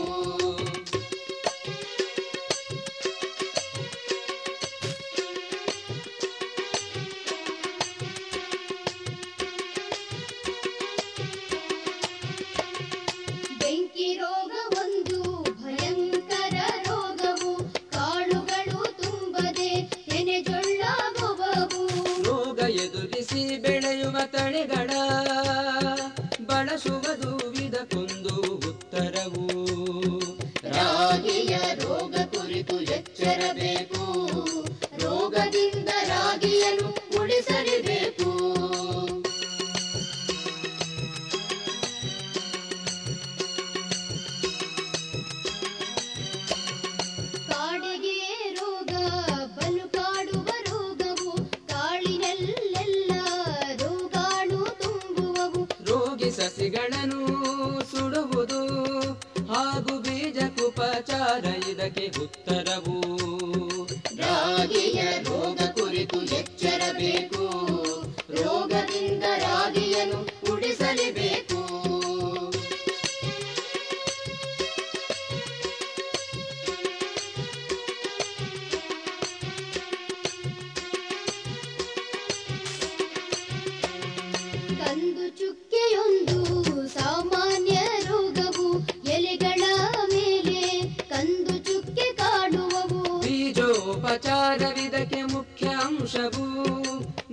ಬೆಂಕಿ ರೋಗ ಒಂದು ಭಯಂಕರ ರೋಗವು ಕಾಳುಗಳು ತುಂಬದೆ ಎನೆಜೊಳ್ಳಾಗುವವು ರೋಗ ಎದುರಿಸಿ ಬೆಳೆಯುವ ತಳಿಗಳ ಬಳಸುವುದು ಇದಕ್ಕೊಂದು ಉತ್ತರವು ರಾಗಿಯ ರೋಗ ಕುರಿತು ಎಚ್ಚರಬೇಕು ರೋಗದಿಂದ ರಾಗಿಯನ್ನು ಉಳಿಸಲೇಬೇಕು ಕಾಡಿಗೆ ರೋಗ ಬಲು ಕಾಡುವ ರೋಗವು ಕಾಳಿನಲ್ಲೆಲ್ಲ ರೋಗಾಣು ತುಂಬುವವು ರೋಗಿ ಸಸಿಗಳನ್ನು ಸುಡುವುದು ಹಾಗೂ ಬೀಜಕ್ಕುಪಚಾರ ಇದಕ್ಕೆ ಉತ್ತರವು ರಾಗಿಯ ರೋಗ ಕುರಿತು ಎಚ್ಚರಬೇಕು ರೋಗದಿಂದ ರಾಗಿಯನ್ನು ಉಳಿಸಲೇಬೇಕು ಕಂದು ಚುಕ್ಕೆಯೊಂದು ಸಾಮಾನ್ಯ ರೋಗವು ಎಲೆಗಳ ಮೇಲೆ ಕಂದು ಚುಕ್ಕೆ ಕಾಡುವವು ಬೀಜೋಪಚಾರವಿದಕ್ಕೆ ಮುಖ್ಯ ಅಂಶವು